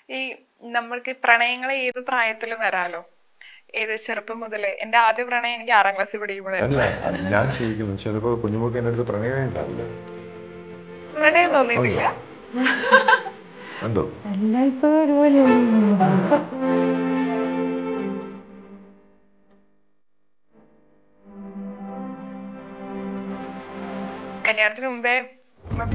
ഈ നമ്മൾക്ക് പ്രണയങ്ങളെ ഏത് പ്രായത്തിലും വരാലോ ഏത് ചെറുപ്പം മുതലേ എന്റെ ആദ്യ പ്രണയം എനിക്ക് ആറാം ക്ലാസ്സിൽ പഠിക്കുമ്പോഴായിരുന്നു അല്ല ഞാൻ ചോദിക്കുന്നു ചിലപ്പോ കുഞ്ഞുമൊക്കെ എൻ്റെ അടുത്ത് പ്രണയമേ ഉണ്ടാവില്ല പ്രണയം തോന്നിയിട്ടില്ല ഉണ്ടോ എല്ലാം ഇപ്പൊ ഒരുപോലെയാണ് കല്യാണത്തിന് മുമ്പേ ഉം,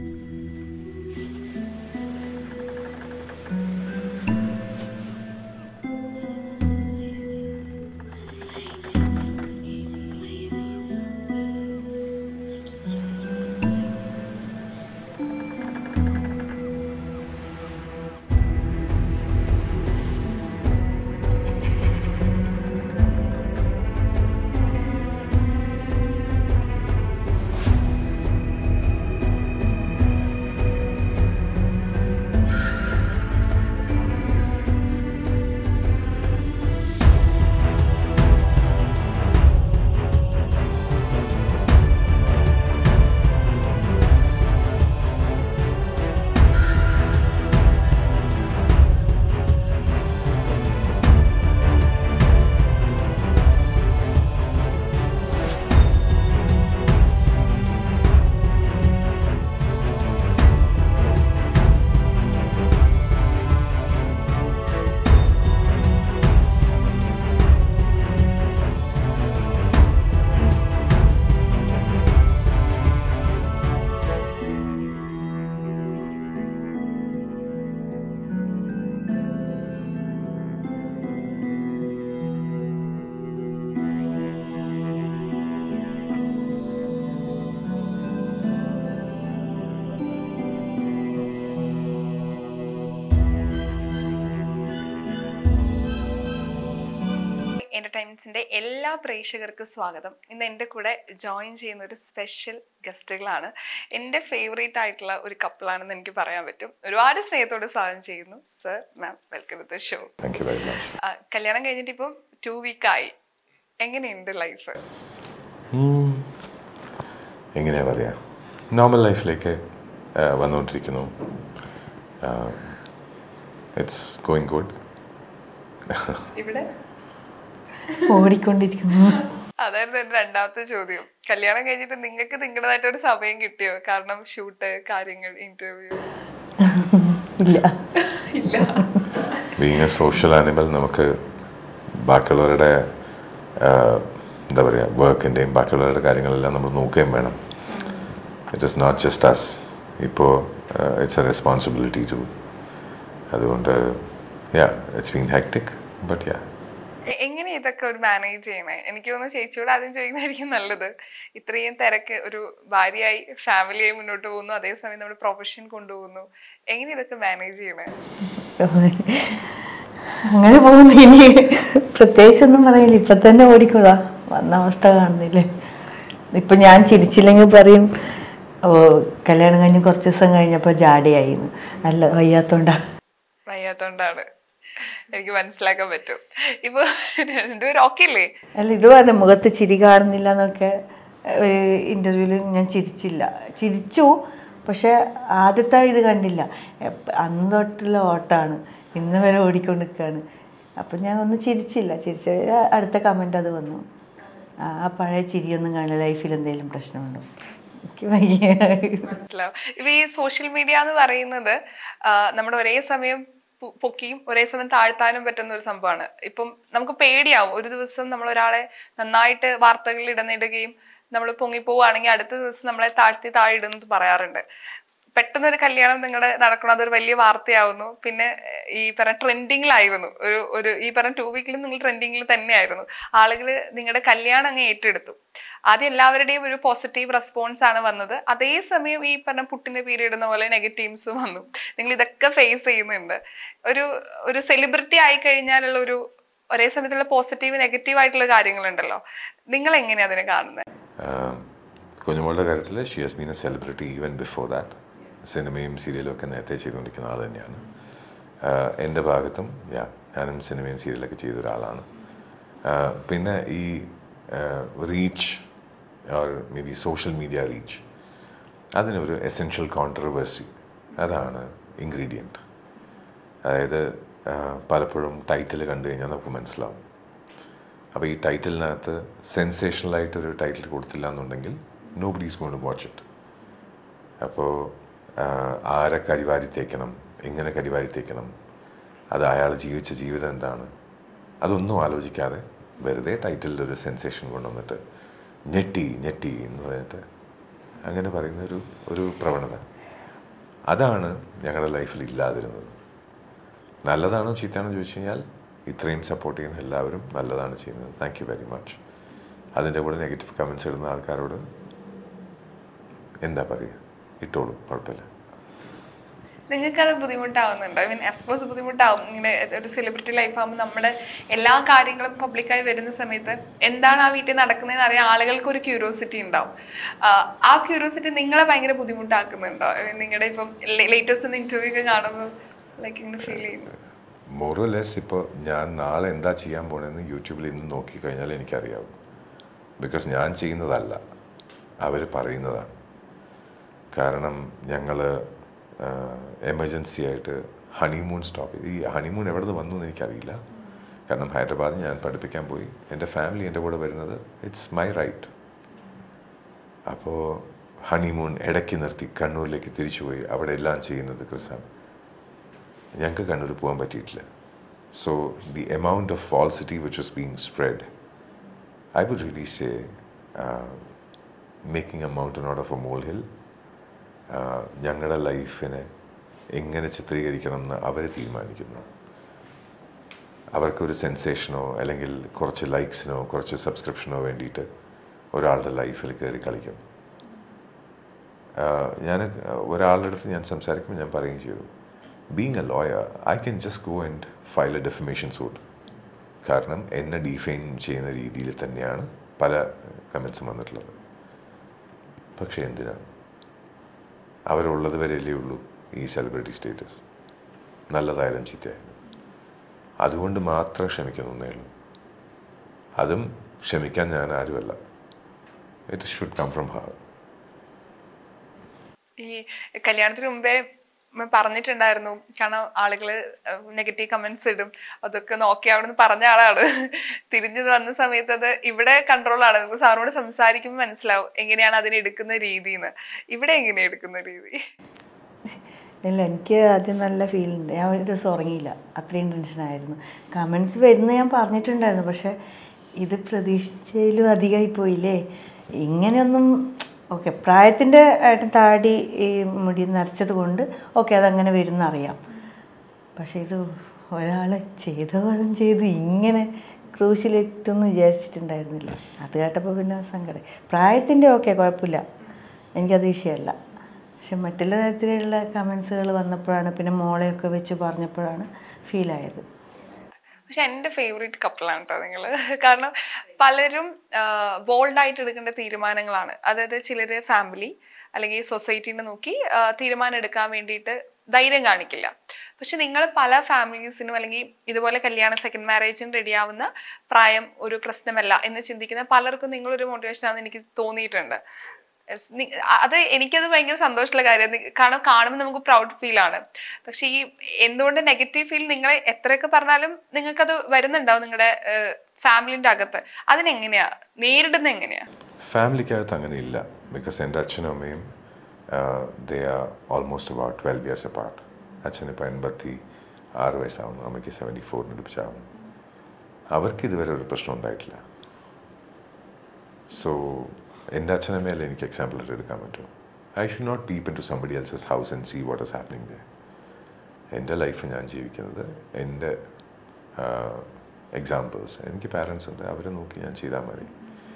എന്റർടൈൻമെന്റ്സിന്റെ എല്ലാ പ്രേക്ഷകർക്കും സ്വാഗതം ഇന്ന് എൻ്റെ കൂടെ ജോയിൻ ചെയ്യുന്ന ഒരു സ്പെഷ്യൽ ഗസ്റ്റുകളാണ് എൻ്റെ ഫേവറേറ്റ് ആയിട്ടുള്ള ഒരു കപ്പിളാണെന്ന് എനിക്ക് പറയാൻ പറ്റും ഒരുപാട് സ്നേഹത്തോടെ സ്വാഗതം ചെയ്യുന്നു sir ma'am welcome to the show thank you very much കല്യാണം കഴിഞ്ഞിട്ട് ഇപ്പം ടു വീക്ക് ആയി എങ്ങനെയുണ്ട് ലൈഫ് എങ്ങനെയാ പറയാ നോർമൽ ലൈഫിലേക്ക് വന്നുകൊണ്ടിരിക്കുന്നു ഇറ്റ്സ് ഗോയിങ് ഗുഡ് ഇവിടെ ഓടിക്കൊണ്ടിരിക്കുന്നു അതായിരുന്നു എൻ്റെ രണ്ടാമത്തെ ചോദ്യം കല്യാണം കഴിഞ്ഞിട്ട് നിങ്ങൾക്ക് നിങ്ങളുടേതായിട്ട് ഒരു സമയം കിട്ടിയോ കാരണം ഷൂട്ട് കാര്യങ്ങൾ ഇന്റർവ്യൂ ഇല്ല ഇല്ല ബീങ് എ സോഷ്യൽ ആനിമൽ നമുക്ക് ബാക്കിയുള്ളവരുടെ ആഹ്, എന്താ പറയുക വർക്കിൻ്റെയും ബാക്കിയുള്ളവരുടെ കാര്യങ്ങളെല്ലാം നമ്മൾ നോക്കുകയും വേണം it is not just as ഇപ്പോൾ ഇറ്റ്സ് എ റെസ്പോൺസിബിലിറ്റി ടു അതുകൊണ്ട് yeah it's been hectic but yeah എ- എങ്ങനെ ഇതൊക്കെ ഒരു മാനേജ് ചെയ്യണേ എനിക്ക് തോന്നുന്നു ചേച്ചിയോട് ആദ്യം ചോദിക്കുന്നതായിരിക്കും നല്ലത് ഇത്രയും തിരക്ക് ഒരു ഭാര്യയായി ഫാമിലിയായി മുന്നോട്ട് പോകുന്നു അതേസമയം നമ്മുടെ പ്രൊഫഷൻ കൊണ്ടുപോകുന്നു എങ്ങനെ ഇതൊക്കെ മാനേജ് ചെയ്യണേ അങ്ങനെ പോകുന്നു ഇനി പ്രത്യേകിച്ചൊന്നും പറയില്ല ഇപ്പൊ തന്നെ ഓടിക്കുന്നതാ വന്ന അവസ്ഥ കാണുന്നില്ലേ ഇപ്പൊ ഞാൻ ചിരിച്ചില്ലെങ്കിൽ പറയും ഓ കല്യാണം കഴിഞ്ഞ് കുറച്ച് ദിവസം കഴിഞ്ഞപ്പോ ജാടയായിന്ന് അല്ല വയ്യാത്തോണ്ടാ വയ്യാത്തോണ്ടാണ് എനിക്ക് മനസ്സിലാക്കാൻ പറ്റും ഇപ്പൊ രണ്ടുപേരും ഓക്കെ അല്ലേ അല്ല ഇത് പറഞ്ഞു മുഖത്ത് ചിരി കാണുന്നില്ല എന്നൊക്കെ ഒരു ഇന്റർവ്യൂവിൽ ഞാൻ ചിരിച്ചില്ല ചിരിച്ചു പക്ഷെ ആദ്യത്തെ ഇത് കണ്ടില്ല എപ്പ- അന്ന് തൊട്ടുള്ള ഓട്ടാണ് ഇന്ന് വരെ ഓടിക്കൊണ്ട് നിൽക്കുകയാണ് അപ്പം ഞാൻ ഒന്നും ചിരിച്ചില്ല ചിരിച്ച അടുത്ത കമൻ്റ് അത് വന്നു ആ ആ പഴയ ചിരിയൊന്നും കാണില്ല ലൈഫിൽ എന്തെങ്കിലും പ്രശ്നമുണ്ടോ എനിക്ക് വയ്യ മനസ്സിലാവും ഇപ്പൊ ഈ സോഷ്യൽ മീഡിയ എന്ന് പറയുന്നത് ആ, നമ്മുടെ ഒരേ സമയം പൊ- പൊക്കിയും ഒരേ സമയം താഴ്ത്താനും പറ്റുന്ന ഒരു സംഭവമാണ് ഇപ്പം നമുക്ക് പേടിയാവും ഒരു ദിവസം നമ്മൾ ഒരാളെ നന്നായിട്ട് വാർത്തകളിൽ ഇടന്നിടുകയും നമ്മൾ പൊങ്ങിപ്പോവുകയാണെങ്കിൽ അടുത്ത ദിവസം നമ്മളെ താഴ്ത്തി താഴെ ഇടുന്നത് പറയാറുണ്ട് പെട്ടെന്ന് ഒരു കല്യാണം നിങ്ങളുടെ നടക്കണം അതൊരു വലിയ വാർത്തയാവുന്നു പിന്നെ ഏർ, ഈ പറഞ്ഞ ട്രെൻഡിങ്ങിലായിരുന്നു ഒരു ഒരു ഈ പറഞ്ഞ ടു വീക്കിലും നിങ്ങൾ ട്രെൻഡിങ്ങിൽ തന്നെയായിരുന്നു ആളുകൾ നിങ്ങളുടെ കല്യാണം അങ്ങ് ഏറ്റെടുത്തു ആദ്യം എല്ലാവരുടെയും ഒരു പോസിറ്റീവ് റെസ്പോൺസ് ആണ് വന്നത് അതേസമയം ഈ പറഞ്ഞ പുട്ടിന്റെ പീരീഡ് ഇടുന്ന പോലെ നെഗറ്റീവ്സും വന്നു നിങ്ങൾ ഇതൊക്കെ ഫേസ് ചെയ്യുന്നുണ്ട് ഒരു ഒരു സെലിബ്രിറ്റി ആയി കഴിഞ്ഞാലുള്ള ഒരു ഒരേ സമയത്തുള്ള പോസിറ്റീവ് നെഗറ്റീവ് ആയിട്ടുള്ള കാര്യങ്ങളുണ്ടല്ലോ നിങ്ങൾ എങ്ങനെയാ അതിനെ കാണുന്നത് കുഞ്ഞുമോളുടെ കാര്യത്തിൽ she has been a celebrity even before that സിനിമയും സീരിയലും ഒക്കെ നേരത്തെ ചെയ്തുകൊണ്ടിരിക്കുന്ന ആൾ തന്നെയാണ് ആഹ് എൻ്റെ ഭാഗത്തും യാ ഞാനും സിനിമയും സീരിയലൊക്കെ ചെയ്ത ഒരാളാണ് ആഹ് പിന്നെ ഈ reach or maybe social media reach അതിനൊരു എസെൻഷ്യൽ കോൺട്രവേഴ്സി അതാണ് ഇൻഗ്രീഡിയൻറ്റ് അതായത് ആ, പലപ്പോഴും ടൈറ്റിൽ കണ്ടു കഴിഞ്ഞാൽ നമുക്ക് മനസ്സിലാവും അപ്പോൾ ഈ ടൈറ്റിലിനകത്ത് സെൻസേഷണലായിട്ടൊരു ടൈറ്റിൽ കൊടുത്തില്ല എന്നുണ്ടെങ്കിൽ nobody's gonna watch it അപ്പോൾ ആരെ കരിവാരി തേക്കണം എങ്ങനെ കരിവാരി തേക്കണം അത് അയാൾ ജീവിച്ച ജീവിതം എന്താണ് അതൊന്നും ആലോചിക്കാതെ വെറുതെ ടൈറ്റിലിൽ ഒരു സെൻസേഷൻ കൊണ്ടുവന്നിട്ട് ഞെട്ടി ഞെട്ടി എന്ന് പറഞ്ഞിട്ട് അങ്ങനെ പറയുന്ന ഒരു ഒരു പ്രവണത അതാണ് ഞങ്ങളുടെ ലൈഫിൽ ഇല്ലാതിരുന്നത് നല്ലതാണോ ചീത്തയാണോ ചോദിച്ചു കഴിഞ്ഞാൽ ഇത്രയും സപ്പോർട്ട് ചെയ്യുന്ന എല്ലാവരും നല്ലതാണ് ചെയ്യുന്നത് താങ്ക് യു വെരി മച്ച് അതിൻ്റെ കൂടെ നെഗറ്റീവ് കമൻസ് ഇടുന്ന ആൾക്കാരോട് എന്താ പറയുക ഇട്ടോളൂ കുഴപ്പമില്ല നിങ്ങൾക്ക് അത് ബുദ്ധിമുട്ടാവുന്നുണ്ടോ ഐ മീൻ അഫ്കോഴ്സ് ബുദ്ധിമുട്ടാവും ഇങ്ങനെ ഒരു സെലിബ്രിറ്റി ലൈഫ് ആകുമ്പോൾ നമ്മുടെ എല്ലാ കാര്യങ്ങളും പബ്ലിക്കായി വരുന്ന സമയത്ത് എന്താണ് ആ വീട്ടിൽ നടക്കുന്നതെന്ന് അറിയാൻ ആളുകൾക്ക് ഒരു ക്യൂരിയോസിറ്റി ഉണ്ടാവും ആ, ആ ക്യൂരിയോസിറ്റി നിങ്ങളെ ഭയങ്കര ബുദ്ധിമുട്ടാക്കുന്നുണ്ടോ I mean, നിങ്ങളുടെ ഇപ്പം ലേറ്റസ്റ്റ് ഇന്റർവ്യൂ ഒക്കെ കാണുമ്പോൾ ലൈക്ക് ഇങ്ങനെ ഫീൽ ചെയ്യുന്നു മോറലെസ് ഇപ്പോൾ ഞാൻ നാളെ എന്താ ചെയ്യാൻ പോണെന്ന് യൂട്യൂബിൽ ഇന്ന് നോക്കിക്കഴിഞ്ഞാൽ എനിക്കറിയാവും ബിക്കോസ് ഞാൻ ചെയ്യുന്നതല്ല അവർ പറയുന്നതാണ് കാരണം ഞങ്ങൾ എമർജൻസി ആയിട്ട് ഹണിമൂൺ സ്റ്റോപ്പ് ഈ ഹണിമൂൺ എവിടെ നിന്ന് വന്നു എന്ന് എനിക്കറിയില്ല കാരണം ഹൈദരാബാദിൽ ഞാൻ പഠിപ്പിക്കാൻ പോയി എൻ്റെ ഫാമിലി എൻ്റെ കൂടെ വരുന്നത് ഇറ്റ്സ് മൈ റൈറ്റ് അപ്പോൾ ഹണിമൂൺ ഇടയ്ക്ക് നിർത്തി കണ്ണൂരിലേക്ക് തിരിച്ചുപോയി അവിടെ എല്ലാം ചെയ്യുന്നത് ക്രിസാണ് ഞങ്ങൾക്ക് കണ്ണൂർ പോകാൻ പറ്റിയിട്ടില്ല so the amount of falsity which was being spread I would really say making a mountain out of a molehill ഞങ്ങളുടെ ലൈഫിനെ എങ്ങനെ ചിത്രീകരിക്കണം എന്ന് അവർ തീരുമാനിക്കുന്നു അവർക്കൊരു സെൻസേഷനോ അല്ലെങ്കിൽ കുറച്ച് ലൈക്സിനോ കുറച്ച് സബ്സ്ക്രിപ്ഷനോ വേണ്ടിയിട്ട് ഒരാളുടെ ലൈഫിൽ കയറി കളിക്കും ഞാൻ ഒരാളുടെ അടുത്ത് ഞാൻ സംസാരിക്കുമ്പോൾ ഞാൻ പറയുകയും ചെയ്തു being a lawyer I can just go and file a defamation suit കാരണം എന്നെ ഡിഫൈൻ ചെയ്യുന്ന രീതിയിൽ തന്നെയാണ് പല കമൻസും വന്നിട്ടുള്ളത് പക്ഷേ എന്തിനാണ് അവരുള്ളത് വരെയല്ലേ ഉള്ളൂ ഈ സെലിബ്രിറ്റി സ്റ്റേറ്റസ് നല്ലതായാലും ചീത്തയായാലും അതുകൊണ്ട് മാത്രം ക്ഷമിക്കുന്നേ ഉള്ളൂ അതും ക്ഷമിക്കാൻ ഞാൻ ആരുമല്ല it should come from her ഈ കല്യാണത്തിന് മുമ്പേ ഉമ്മ പറഞ്ഞിട്ടുണ്ടായിരുന്നു കാരണം ആളുകള് നെഗറ്റീവ് കമന്റ്സ് ഇടും അതൊക്കെ നോക്കി അവിടെ നിന്ന് പറഞ്ഞ ആളാണ് തിരിഞ്ഞു വന്ന സമയത്ത് അത് ഇവിടെ കൺട്രോൾ ആണ് നമുക്ക് സാറിനോട് സംസാരിക്കുമ്പോൾ മനസ്സിലാവും എങ്ങനെയാണ് അതിനെ എടുക്കുന്ന രീതി എന്ന് ഇവിടെ എങ്ങനെയാണ് എടുക്കുന്ന രീതി ഇല്ല എനിക്ക് ആദ്യം നല്ല ഫീൽ ഉണ്ട് ഞാൻ ഒരു ദിവസം ഉറങ്ങിയില്ല അത്രയും ടെൻഷനായിരുന്നു കമൻസ് വരുന്ന ഞാൻ പറഞ്ഞിട്ടുണ്ടായിരുന്നു പക്ഷെ ഇത് പ്രതീക്ഷിച്ചതിലും അധികമായി പോയില്ലേ ഇങ്ങനെയൊന്നും ഓക്കെ പ്രായത്തിൻ്റെ ആയിട്ട് താടി ഈ മുടി നരച്ചത് കൊണ്ട് ഓക്കെ അതങ്ങനെ വരുന്നറിയാം പക്ഷേ ഇത് ഒരാൾ ചെയ്തോ അതും ചെയ്ത് ഇങ്ങനെ ക്രൂശിലെത്തുമെന്ന് വിചാരിച്ചിട്ടുണ്ടായിരുന്നില്ല അത് കേട്ടപ്പോൾ പിന്നെ സങ്കടം പ്രായത്തിൻ്റെ ഓക്കെ കുഴപ്പമില്ല എനിക്കത് വിഷയമല്ല പക്ഷെ മറ്റുള്ള തരത്തിലുള്ള കമൻസുകൾ വന്നപ്പോഴാണ് പിന്നെ മോളെയൊക്കെ വെച്ച് പറഞ്ഞപ്പോഴാണ് ഫീലായത് പക്ഷെ എൻ്റെ ഫേവറേറ്റ് കപ്പിളാണ് കേട്ടോ നിങ്ങൾ കാരണം പലരും ബോൾഡ് ആയിട്ട് എടുക്കേണ്ട തീരുമാനങ്ങളാണ് അതായത് ചിലര് ഫാമിലി അല്ലെങ്കിൽ സൊസൈറ്റീനെ നോക്കി ആ, തീരുമാനം എടുക്കാൻ വേണ്ടിയിട്ട് ധൈര്യം കാണിക്കില്ല പക്ഷെ നിങ്ങൾ പല ഫാമിലീസിനും അല്ലെങ്കിൽ ഇതുപോലെ കല്യാണം സെക്കൻഡ് മാരേജിന് റെഡിയാവുന്ന പ്രായം ഒരു പ്രശ്നമല്ല എന്ന് ചിന്തിക്കുന്ന പലർക്കും നിങ്ങളൊരു മോട്ടിവേഷൻ ആണെന്ന് എനിക്ക് തോന്നിയിട്ടുണ്ട് Yes, നി- അ- അത് എനിക്കത് ഭയങ്കര സന്തോഷമുള്ള കാര്യമാണ് കാരണം കാണുമ്പോൾ നമുക്ക് പ്രൗഡ് ഫീൽ ആണ് പക്ഷെ ഈ എന്തുകൊണ്ട് നെഗറ്റീവ് ഫീൽ നിങ്ങളെ എത്രയൊക്കെ പറഞ്ഞാലും നിങ്ങൾക്കത് വരുന്നുണ്ടാവും നിങ്ങളുടെ ഫാമിലിന്റെ അകത്ത് അതിനെങ്ങനെയാ നേരിടുന്ന എങ്ങനെയാ ഫാമിലിക്കകത്ത് അങ്ങനെ ഇല്ല ബിക്കോസ് എൻ്റെ അച്ഛനും അമ്മയും they are almost about twelve years apart അച്ഛന് ഇപ്പോൾ എൺപത്തി ആറ് വയസ്സാവുന്നു അമ്മയ്ക്ക് സെവൻറ്റി ഫോറിന് അടുപ്പിച്ചാവുന്നു അവർക്ക് ഇതുവരെ ഒരു പ്രശ്നം ഉണ്ടായിട്ടില്ല സോ എൻ്റെ അച്ഛനമ്മയല്ല എനിക്ക് എക്സാമ്പിൾ ആയിട്ട് എടുക്കാൻ പറ്റും I should not peep into somebody else's house and see what is happening there എൻ്റെ ലൈഫ് ഞാൻ ജീവിക്കുന്നത് എൻ്റെ എക്സാമ്പിൾസ് എനിക്ക് പാരൻസ് ഉണ്ട് അവരെ നോക്കി ഞാൻ ചെയ്താൽ മതി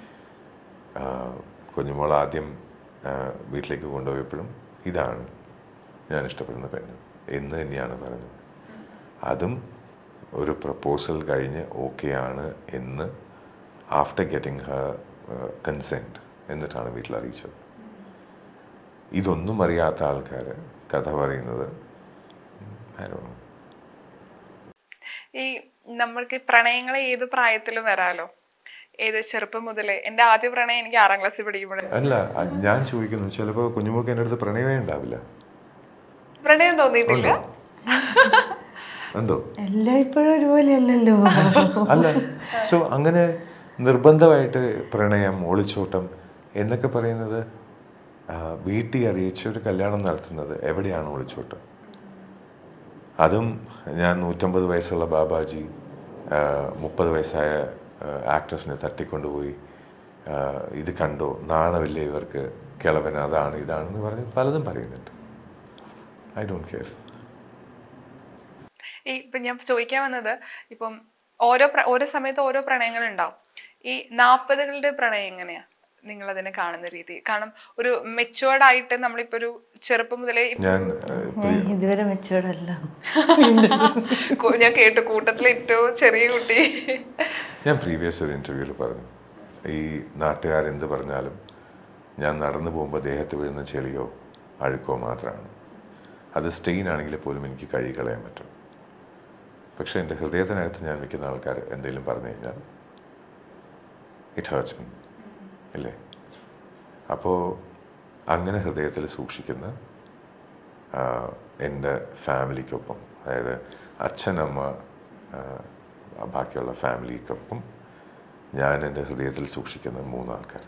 കുഞ്ഞുമോൾ ആദ്യം ആ, വീട്ടിലേക്ക് കൊണ്ടുപോയപ്പോഴും ഇതാണ് ഞാൻ ഇഷ്ടപ്പെടുന്ന പെണ്ണ് എന്ന് തന്നെയാണ് പറഞ്ഞത് അതും ഒരു പ്രപ്പോസൽ കഴിഞ്ഞ് ഓക്കെ ആണ് എന്ന് ആഫ്റ്റർ ഗെറ്റിംഗ് ഹർ കൺസെൻറ്റ് എന്നിട്ടാണ് വീട്ടിൽ അറിയിച്ചത് ഇതൊന്നും അറിയാത്ത ആൾക്കാർ കഥ പറയുന്നത് ആരോ ഈ നമ്മൾക്ക് പ്രണയങ്ങളെ ഏത് പ്രായത്തിലും വരാലോ ഏത് ചെറുപ്പം മുതലേ എൻ്റെ ആദ്യ പ്രണയം എനിക്ക് ആറാം ക്ലാസ്സിൽ പഠിക്കുമ്പോഴേ അല്ല അത് ഞാൻ ചോദിക്കുന്നു ചിലപ്പോൾ കുഞ്ഞുമോക്ക് എൻ്റെ അടുത്ത് പ്രണയമേ ഉണ്ടാവില്ല പ്രണയം തോന്നിയിട്ടില്ല ഉണ്ടോ എല്ലാം ഇപ്പോഴും ഒരുപോലെ അല്ലല്ലോ അല്ല സോ അങ്ങനെ നിർബന്ധമായിട്ട് പ്രണയം ഒളിച്ചോട്ടം എന്നൊക്കെ പറയുന്നത് ആ, വീട്ടിൽ അറിയിച്ച് ഒരു കല്യാണം നടത്തുന്നത് എവിടെയാണ് ഒളിച്ചോട്ടം അതും ഞാൻ നൂറ്റമ്പത് വയസ്സുള്ള ബാബാജി മുപ്പത് വയസ്സായ ആക്ട്രസിനെ തട്ടിക്കൊണ്ടുപോയി ആ, ഇത് കണ്ടോ നാണമില്ലേ ഇവർക്ക് കിളവൻ അതാണ് ഇതാണെന്ന് പറഞ്ഞ് പലതും പറയുന്നുണ്ട് ഐ ഡോണ്ട് കെയർ ഈ ഇപ്പൊ ഞാൻ ചോദിക്കാൻ വന്നത് ഇപ്പം ഓരോ പ്ര- ഓരോ സമയത്ത് ഓരോ പ്രണയങ്ങൾ ഉണ്ടാവും ഈ നാൽപ്പതുകളുടെ പ്രണയം എങ്ങനെയാ നിങ്ങൾ അതിനെ കാണുന്ന രീതി കാരണം ഒരു മെച്ചുവേർഡ് ആയിട്ട് നമ്മളിപ്പോ ഒരു ചെറുപ്പം മുതലേ ഇപ്പൊ ഞാൻ ആ, ഞാൻ ഇതുവരെ മെച്ചോർഡല്ല കൂ- ഞാൻ കേട്ടു കൂട്ടത്തിലെ ഏറ്റവും ചെറിയ കുട്ടി ഞാൻ പ്രീവിയസ് ഒരു ഇൻ്റർവ്യൂവിൽ പറഞ്ഞു ഈ നാട്ടുകാരെന്ത് പറഞ്ഞാലും ഞാൻ നടന്നു പോകുമ്പോൾ ദേഹത്ത് വീഴുന്ന ചെളിയോ അഴുക്കോ മാത്രമാണ് അത് സ്റ്റെയിൻ ആണെങ്കിൽ പോലും എനിക്ക് കഴുകി കളയാൻ പറ്റും പക്ഷേ എൻ്റെ ഹൃദയത്തിനകത്ത് ഞാൻ നിൽക്കുന്ന ആൾക്കാർ എന്തെങ്കിലും പറഞ്ഞു കഴിഞ്ഞാൽ ഇറ്റ് ഹേർട്സ് മീ ഇല്ലേ അപ്പോൾ അങ്ങനെ ഹൃദയത്തിൽ സൂക്ഷിക്കുന്ന ആ, എൻ്റെ ഫാമിലിക്കൊപ്പം അതായത് അച്ഛനമ്മ ആ, ബാക്കിയുള്ള ഫാമിലിക്കൊപ്പം ഞാൻ എൻ്റെ ഹൃദയത്തിൽ സൂക്ഷിക്കുന്ന മൂന്നാൾക്കാർ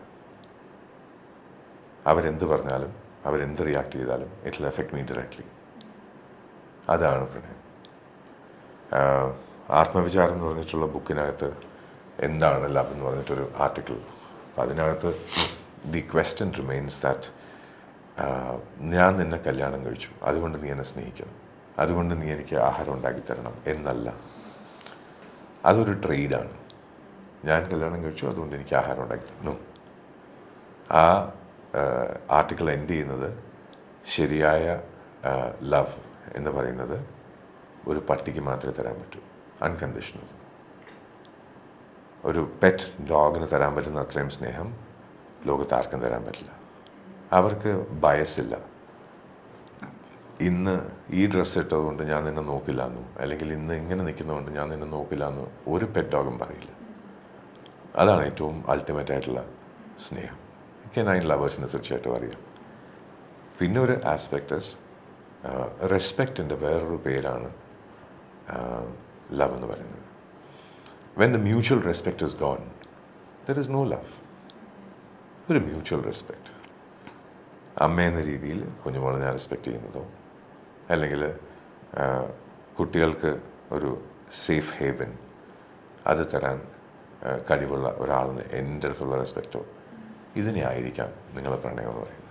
അവരെന്ത് പറഞ്ഞാലും അവരെന്ത് റിയാക്ട് ചെയ്താലും it will effect me directly അതാണ് പ്രണയം ആഹ് ആത്മവിചാരം എന്ന് പറഞ്ഞിട്ടുള്ള ബുക്കിനകത്ത് എന്താണ് ലവ് എന്ന് പറഞ്ഞിട്ടൊരു ആർട്ടിക്കിൾ അതിനകത്ത് ദി ക്വസ്റ്റ്യൻ റിമെയിൻസ് ദാറ്റ് ഞാൻ നിന്നെ കല്യാണം കഴിച്ചു അതുകൊണ്ട് നീ എന്നെ സ്നേഹിക്കണം അതുകൊണ്ട് നീ എനിക്ക് ആഹാരം ഉണ്ടാക്കി തരണം എന്നല്ല അതൊരു ട്രേഡാണ് ഞാൻ കല്യാണം കഴിച്ചു അതുകൊണ്ട് എനിക്ക് ആഹാരം ഉണ്ടാക്കി തരണം ആ ആർട്ടിക്കിൾ എൻഡ് ചെയ്യുന്നത് ശരിയായ ലവ് എന്ന് പറയുന്നത് ഒരു പട്ടിക്ക് മാത്രമേ തരാൻ പറ്റൂ അൺകണ്ടീഷണൽ ഒരു പെറ്റ് ഡോഗിന് തരാൻ പറ്റുന്ന അത്രയും സ്നേഹം ലോകത്ത് ആർക്കും തരാൻ പറ്റില്ല അവർക്ക് ബയസില്ല ഇന്ന് ഈ ഡ്രസ്സ് ഇട്ടതുകൊണ്ട് ഞാൻ നിന്നെ നോക്കില്ല എന്നും അല്ലെങ്കിൽ ഇന്ന് ഇങ്ങനെ നിൽക്കുന്നതുകൊണ്ട് ഞാൻ നിന്നെ നോക്കില്ല എന്ന് ഒരു പെറ്റ് ഡോഗും പറയില്ല അതാണ് ഏറ്റവും അൾട്ടിമേറ്റ് ആയിട്ടുള്ള സ്നേഹം എനിക്ക് നയൻ ലവേഴ്സിനെ തീർച്ചയായിട്ടും അറിയാം പിന്നെ ഒരു ആസ്പെക്ടസ് റെസ്പെക്റ്റിൻ്റെ വേറൊരു പേരാണ് ലവ് എന്ന് പറയുന്നത് when the mutual respect is gone there is no love ഒരു മ്യൂച്വൽ റെസ്പെക്റ്റ് അമ്മ എന്ന രീതിയിൽ കുഞ്ഞുമോളെ ഞാൻ റെസ്പെക്റ്റ് ചെയ്യുന്നതോ അല്ലെങ്കിൽ ആ, കുട്ടികൾക്ക് ഒരു സേഫ് ഹേവൻ അത് തരാൻ ആ, കഴിവുള്ള ഒരാളിന് എൻ്റെ അടുത്തുള്ള റെസ്പെക്റ്റോ ഇതിനെ ആയിരിക്കാം നിങ്ങളെ പ്രണയം എന്ന് പറയുന്നത്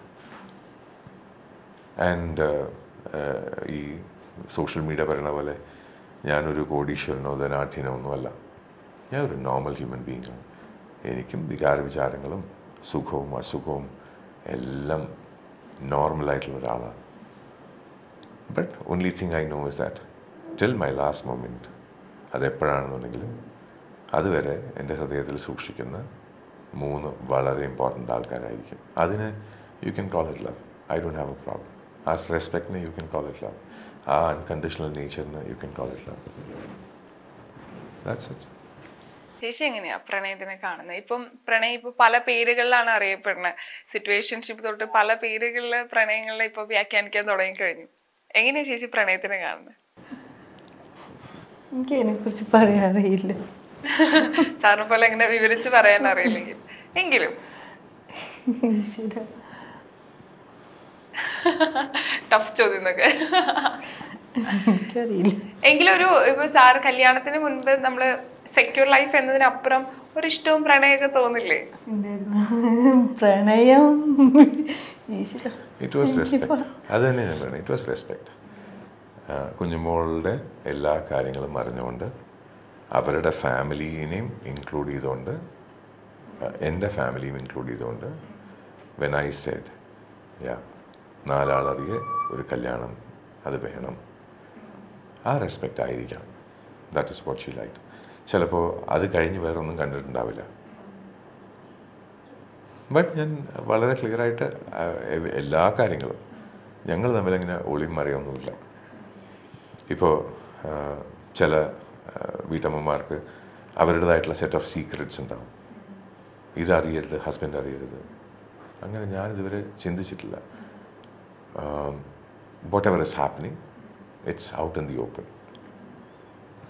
ആൻഡ് ഈ സോഷ്യൽ മീഡിയ പറയുന്ന പോലെ ഞാനൊരു കോടീശ്വരനോ ധനാഠ്യനോ ഒന്നുമല്ല ഞാൻ ഒരു നോർമൽ ഹ്യൂമൻ ബീയിങ്ങാണ് എനിക്കും വികാര വിചാരങ്ങളും സുഖവും അസുഖവും എല്ലാം നോർമലായിട്ടുള്ള ഒരാളാണ് but only thing I know is that till my last moment അതെപ്പോഴാണെന്നുണ്ടെങ്കിലും അതുവരെ എൻ്റെ ഹൃദയത്തിൽ സൂക്ഷിക്കുന്ന മൂന്ന് വളരെ ഇമ്പോർട്ടൻ്റ് ആൾക്കാരായിരിക്കും അതിന് you can call it love I don't have a problem ആ റെസ്പെക്റ്റിന് you can call it love ആ അൺകണ്ടീഷണൽ നേച്ചറിന് you can call it love that's it ചേച്ചി എങ്ങനെയാ പ്രണയത്തിനെ കാണുന്നത് ഇപ്പം പ്രണയം ഇപ്പൊ പല പേരുകളിലാണ് അറിയപ്പെടുന്നത് സിറ്റുവേഷൻഷിപ്പ് തൊട്ട് പല പേരുകളിൽ പ്രണയങ്ങളെ ഇപ്പൊ വ്യാഖ്യാനിക്കാൻ തുടങ്ങി കഴിഞ്ഞു എങ്ങനെയാ ചേച്ചി പ്രണയത്തിനെ കാണുന്നത് എനിക്ക് അതിനെക്കുറിച്ച് പറയാൻ അറിയില്ല സാറിനെ പോലെ എങ്ങനെ വിവരിച്ച് പറയാൻ അറിയില്ലെങ്കിൽ എങ്കിലും ശരി ടഫ് ചോദ്യം എന്നൊക്കെ എനിക്കറിയില്ല എങ്കിലും ഒരു ഇപ്പൊ സാറ് കല്യാണത്തിന് മുൻപ് നമ്മള് സെക്യൂർ ലൈഫ് എന്നതിനപ്പുറം ഒരു ഇഷ്ടവും പ്രണയമൊക്കെ തോന്നില്ലേ എന്തായിരുന്നു പ്രണയം ഈശ്വര ഇറ്റ് വാസ് റെസ്പെക്ട് അത് തന്നെ ഞാൻ പറയുന്നത് ഇറ്റ് വാസ് റെസ്പെക്ട് കുഞ്ഞുമോളുടെ എല്ലാ കാര്യങ്ങളും അറിഞ്ഞുകൊണ്ട് അവരുടെ ഫാമിലീനെയും ഇൻക്ലൂഡ് ചെയ്തുകൊണ്ട് ആ, എൻ്റെ ഫാമിലിയും ഇൻക്ലൂഡ് ചെയ്തുകൊണ്ട് വെൻ ഐ സെഡ് യാ നാലാളറിയെ ഒരു കല്യാണം അത് വേണം ആ റെസ്പെക്റ്റ് ആയിരിക്കാം that is what she like ചിലപ്പോൾ അത് കഴിഞ്ഞ് വേറെ ഒന്നും കണ്ടിട്ടുണ്ടാവില്ല ബട്ട് ഞാൻ വളരെ ക്ലിയർ ആയിട്ട് ആ, എ- എല്ലാ കാര്യങ്ങളും ഞങ്ങൾ തമ്മിലങ്ങനെ ഒളിയും മറിയൊന്നുമില്ല ഇപ്പോൾ ചില ആ, വീട്ടമ്മമാർക്ക് അവരുടേതായിട്ടുള്ള സെറ്റ് ഓഫ് സീക്രറ്റ്സ് ഉണ്ടാവും ഇതറിയരുത് ഹസ്ബൻഡ് അറിയരുത് അങ്ങനെ ഞാനിതുവരെ ചിന്തിച്ചിട്ടില്ല whatever is happening it's out in the open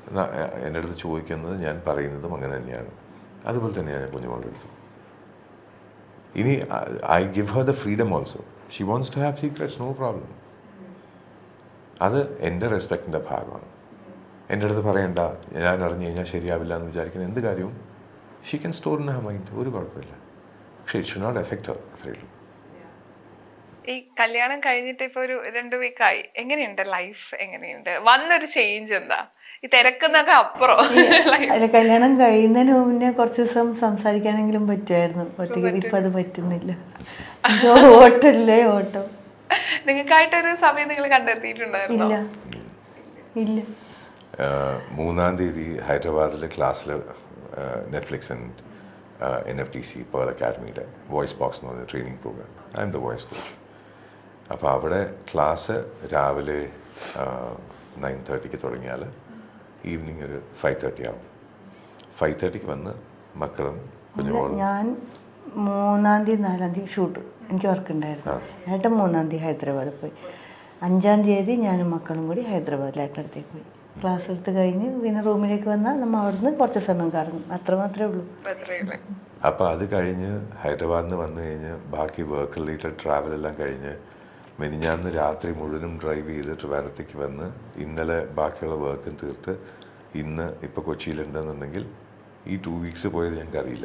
ന- എൻ്റെ അടുത്ത് ചോദിക്കുന്നത് ഞാൻ പറയുന്നതും അങ്ങനെ തന്നെയാണ് അതുപോലെ തന്നെയാണ് ഞാൻ കുഞ്ഞുമോളുടെ അടുത്ത് ഇനി I give her the freedom also she wants to have secrets no problem അത് എൻ്റെ റെസ്പെക്റ്റിൻ്റെ ഭാഗമാണ് എൻ്റെ അടുത്ത് പറയണ്ട ഞാൻ അറിഞ്ഞു കഴിഞ്ഞാൽ ശരിയാവില്ല എന്ന് വിചാരിക്കുന്ന എന്ത് കാര്യവും she can store in her mind ഒരു കുഴപ്പമില്ല പക്ഷേ it should not effect her അത്രയേ ഉള്ളൂ ഈ കല്യാണം കഴിഞ്ഞിട്ട് ഇപ്പൊ ഒരു രണ്ട് വീക്കായി എങ്ങനെയുണ്ട് ലൈഫ് എങ്ങനെയുണ്ട് വന്നൊരു ചേഞ്ച് എന്താ ഈ തിരക്കുന്നൊക്കെ അപ്പുറം അല്ല കല്യാണം കഴിയുന്നതിന് മുന്നേ കുറച്ച് ദിവസം സംസാരിക്കാനെങ്കിലും പറ്റുമായിരുന്നു ഒറ്റയ്ക്ക് ഇപ്പം അത് പറ്റുന്നില്ല ഇത് ഓട്ടല്ലേ ഓട്ടം നിങ്ങൾക്കായിട്ടൊരു സമയം നിങ്ങൾ കണ്ടെത്തിയിട്ടുണ്ടായിരുന്നോ ഇല്ല ഇല്ല ആഹ് മൂന്നാം തീയതി ഹൈദരാബാദിലെ ക്ലാസ്സിൽ Netflix and N F T C Pearl അക്കാഡമിയുടെ വോയിസ് ബോക്സ് എന്ന് പറഞ്ഞ training programme I'm the voice coach അപ്പോൾ അവിടെ ക്ലാസ് രാവിലെ നയൻ തേർട്ടിക്ക് തുടങ്ങിയാൽ ഈവനിങ് ഒരു ഫൈവ് തേർട്ടി ആവും ഫൈവ് തേർട്ടിക്ക് വന്ന് മക്കളും കുഞ്ഞുമോളും ഞാൻ മൂന്നാം തീയതി നാലാം തീയതി ഷൂട്ട് എനിക്ക് വർക്ക് ഉണ്ടായിരുന്നു ഏട്ടൻ മൂന്നാം തീയതി ഹൈദരാബാദിൽ പോയി അഞ്ചാം തീയതി ഞാനും മക്കളും കൂടി ഹൈദരാബാദിൽ ഏട്ടൻ അടുത്തേക്ക് പോയി ക്ലാസ് എടുത്ത് കഴിഞ്ഞ് പിന്നെ റൂമിലേക്ക് വന്നാൽ നമ്മൾ അവിടുന്ന് കുറച്ച് സമയം കറങ്ങും അത്ര മാത്രമേ ഉള്ളൂ അത്രയുള്ളൂ. അപ്പോൾ അത് കഴിഞ്ഞ് ഹൈദരാബാദിൽ നിന്ന് വന്നു കഴിഞ്ഞ് ബാക്കി വർക്ക് റിലേറ്റഡ് ട്രാവൽ എല്ലാം കഴിഞ്ഞ് മെനിഞ്ഞാന്ന് രാത്രി മുഴുവനും ഡ്രൈവ് ചെയ്ത് ട്രിവാൻഡത്തേക്ക് വന്ന് ഇന്നലെ ബാക്കിയുള്ള വർക്കും തീർത്ത് ഇന്ന് ഇപ്പോൾ കൊച്ചിയിലുണ്ടെന്നുണ്ടെങ്കിൽ ഈ ടു വീക്സ് പോയത് ഞങ്ങൾക്ക് അറിയില്ല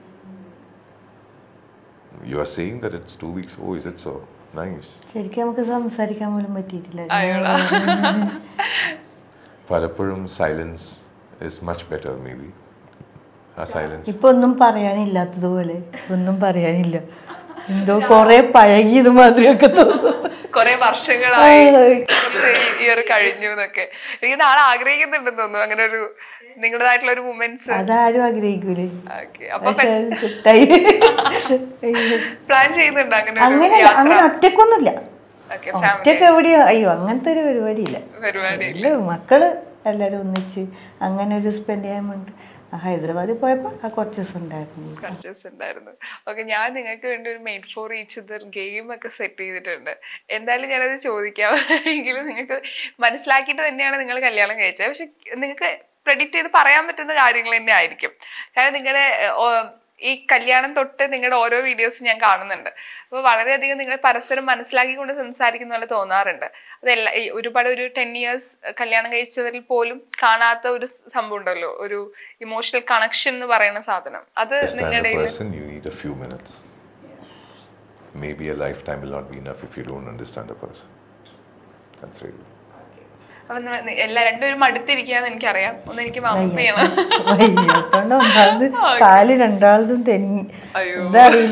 you are saying that it's two weeks oh is it so nice ശരിക്കും നമുക്ക് സംസാരിക്കാൻ പോലും പറ്റിയിട്ടില്ല അയ്യോടാ. പലപ്പോഴും silence is much better maybe ആ സൈലൻസ് ഇപ്പൊ ഒന്നും പറയാനില്ലാത്തതുപോലെ ഒന്നും പറയാനില്ല എന്തോ കൊറേ പഴകിയത് മാതിരിയൊക്കെ തോന്നുന്നു കുറെ വർഷങ്ങളായി കുറച്ച് ഇയർ കഴിഞ്ഞു എന്നൊക്കെ എനിക്ക് നാളെ ആഗ്രഹിക്കുന്നുണ്ടെന്ന് തോന്നുന്നു അങ്ങനെ ഒരു നിങ്ങളുടേതായിട്ടുള്ള ഒരു മൂമെന്റ്സ് അതാരും ആഗ്രഹിക്കൂലേ അപ്പൊ പക്ഷെ അത് കിട്ടായി പ്ലാൻ ചെയ്യുന്നുണ്ട് അങ്ങനെ ഒരു അങ്ങനെ യാത്ര അങ്ങനെ ഒറ്റക്കൊന്നുമില്ല ഓക്കെ ഒറ്റക്ക് എവിടെയോ അയ്യോ അങ്ങനത്തെ ഒരു പരിപാടിയില്ല പരിപാടി ഇല്ല മക്കള് എല്ലാരും ഒന്നിച്ച് അങ്ങനെ ഒരു സ്പെൻഡ് ചെയ്യാൻ വേണ്ടി ഹൈദരാബാദിൽ പോയപ്പോ ആ കുറച്ച് ദിവസം ഉണ്ടായിരുന്നു കൺഷ്യസ് ഉണ്ടായിരുന്നു ഓക്കെ ഞാൻ നിങ്ങൾക്ക് വേണ്ടി ഒരു made for each other game ഒക്കെ സെറ്റ് ചെയ്തിട്ടുണ്ട് എന്തായാലും ഞാനത് ചോദിക്കാം എങ്കിലും നിങ്ങൾക്ക് മനസ്സിലാക്കിയിട്ട് തന്നെയാണ് നിങ്ങൾ കല്യാണം കഴിച്ചത് പക്ഷെ നിങ്ങൾക്ക് പ്രെഡിക്റ്റ് ചെയ്ത് പറയാൻ പറ്റുന്ന കാര്യങ്ങൾ തന്നെ ആയിരിക്കും കാരണം നിങ്ങളുടെ ഈ കല്യാണം തൊട്ട് നിങ്ങളുടെ ഓരോ വീഡിയോസ് ഞാൻ കാണുന്നുണ്ട് അപ്പോൾ വളരെയധികം നിങ്ങൾ പരസ്പരം മനസ്സിലാക്കിക്കൊണ്ട് സംസാരിക്കുന്ന പോലെ തോന്നാറുണ്ട് അതെല്ലാം ഈ ഒരുപാട് ഒരു ടെൻ ഇയേഴ്സ് കല്യാണം കഴിച്ചവരിൽ പോലും കാണാത്ത ഒരു സംഭവം ഉണ്ടല്ലോ ഒരു ഇമോഷണൽ കണക്ഷൻ എന്ന് പറയുന്ന സാധനം അത് understand നിങ്ങളുടെ a person, you need a few minutes. Maybe a lifetime will not be enough if you don't understand a person. That's really. അപ്പൊ ന- എല്ലാ രണ്ടുപേരും അടുത്തിരിക്കാന്ന് എനിക്കറിയാം ഒന്ന് എനിക്ക് വാമപ്പ് ചെയ്യണം വയ്യാത്തോണ്ട് ഒന്നാമത് കാല് രണ്ടാളതും തെന്നി അയ്യോ. എന്താ അറിയില്ല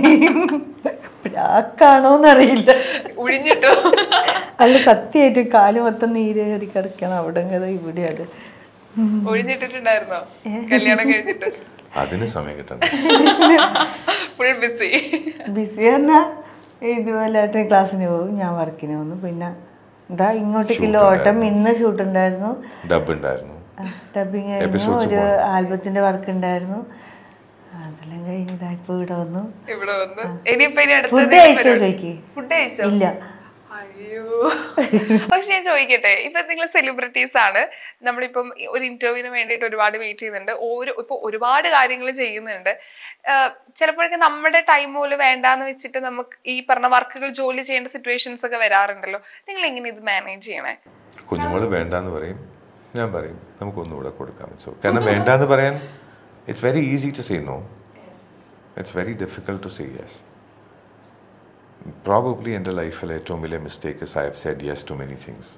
പ്രാക്കാണോന്നറിയില്ല ഒഴിഞ്ഞിട്ടോ അല്ല സത്യമായിട്ട് കാല് മൊത്തം നീര് കയറി കിടക്കണം അവിടെ ഇങ്ങനെ ഇവിടെയാണ് ഒഴിഞ്ഞിട്ടിട്ടുണ്ടായിരുന്നോ കല്യാണം കഴിച്ചിട്ട് അതിന് സമയം കിട്ടണം ഫുൾ ബിസി ബിസി പറഞ്ഞാൽ ഇതുപോലെ ഏട്ടൻ ക്ലാസ്സിന് പോകും ഞാൻ വർക്കിന് പോകുന്നു പിന്നെ എന്താ ഇങ്ങോട്ടേക്കുള്ള ഓട്ടം ഇന്ന് ഷൂട്ട് ഉണ്ടായിരുന്നു ഡബ് ഉണ്ടായിരുന്നു ഡബിങ് കഴിഞ്ഞു Episodes ഒരു ആൽബത്തിന്റെ വർക്ക് ഉണ്ടായിരുന്നു അതെല്ലാം കഴിഞ്ഞ് ഇതാ ഇപ്പൊ ഇവിടെ വന്നു ഇവിടെ വന്ന് ഇനിയിപ്പോ ഇനി അടുത്ത ഫുഡ് കഴിച്ചോ ചോദിക്ക് ഫുഡ് കഴിച്ചോ ഇല്ല അയ്യോ പക്ഷെ ഞാൻ ചോദിക്കട്ടെ ഇപ്പൊ നിങ്ങൾ സെലിബ്രിറ്റീസ് ആണ് നമ്മളിപ്പം ഈ ഒരു ഇന്റർവ്യൂവിന് വേണ്ടിയിട്ട് ഒരുപാട് വെയിറ്റ് ചെയ്യുന്നുണ്ട് ഓരോ ഇപ്പൊ ഒരുപാട് കാര്യങ്ങൾ ചെയ്യുന്നുണ്ട് ആഹ് ചിലപ്പോഴൊക്കെ നമ്മുടെ ടൈം പോലും വേണ്ടാന്ന് വെച്ചിട്ട് നമുക്ക് ഈ പറഞ്ഞ വർക്കുകൾ ജോലി ചെയ്യേണ്ട സിറ്റുവേഷൻസ് ഒക്കെ വരാറുണ്ടല്ലോ നിങ്ങൾ എങ്ങനെ ഇത് മാനേജ് ചെയ്യണേ കുഞ്ഞുമോള് വേണ്ടാന്ന് പറയും ഞാൻ പറയും നമുക്കൊന്നുകൂടെ കൊടുക്കാം സോ കാരണം വേണ്ടാന്ന് പറയാൻ it's very easy to say no it's very difficult to say yes probably എൻ്റെ ലൈഫിലെ ഏറ്റവും വലിയ mistake I have said yes to many things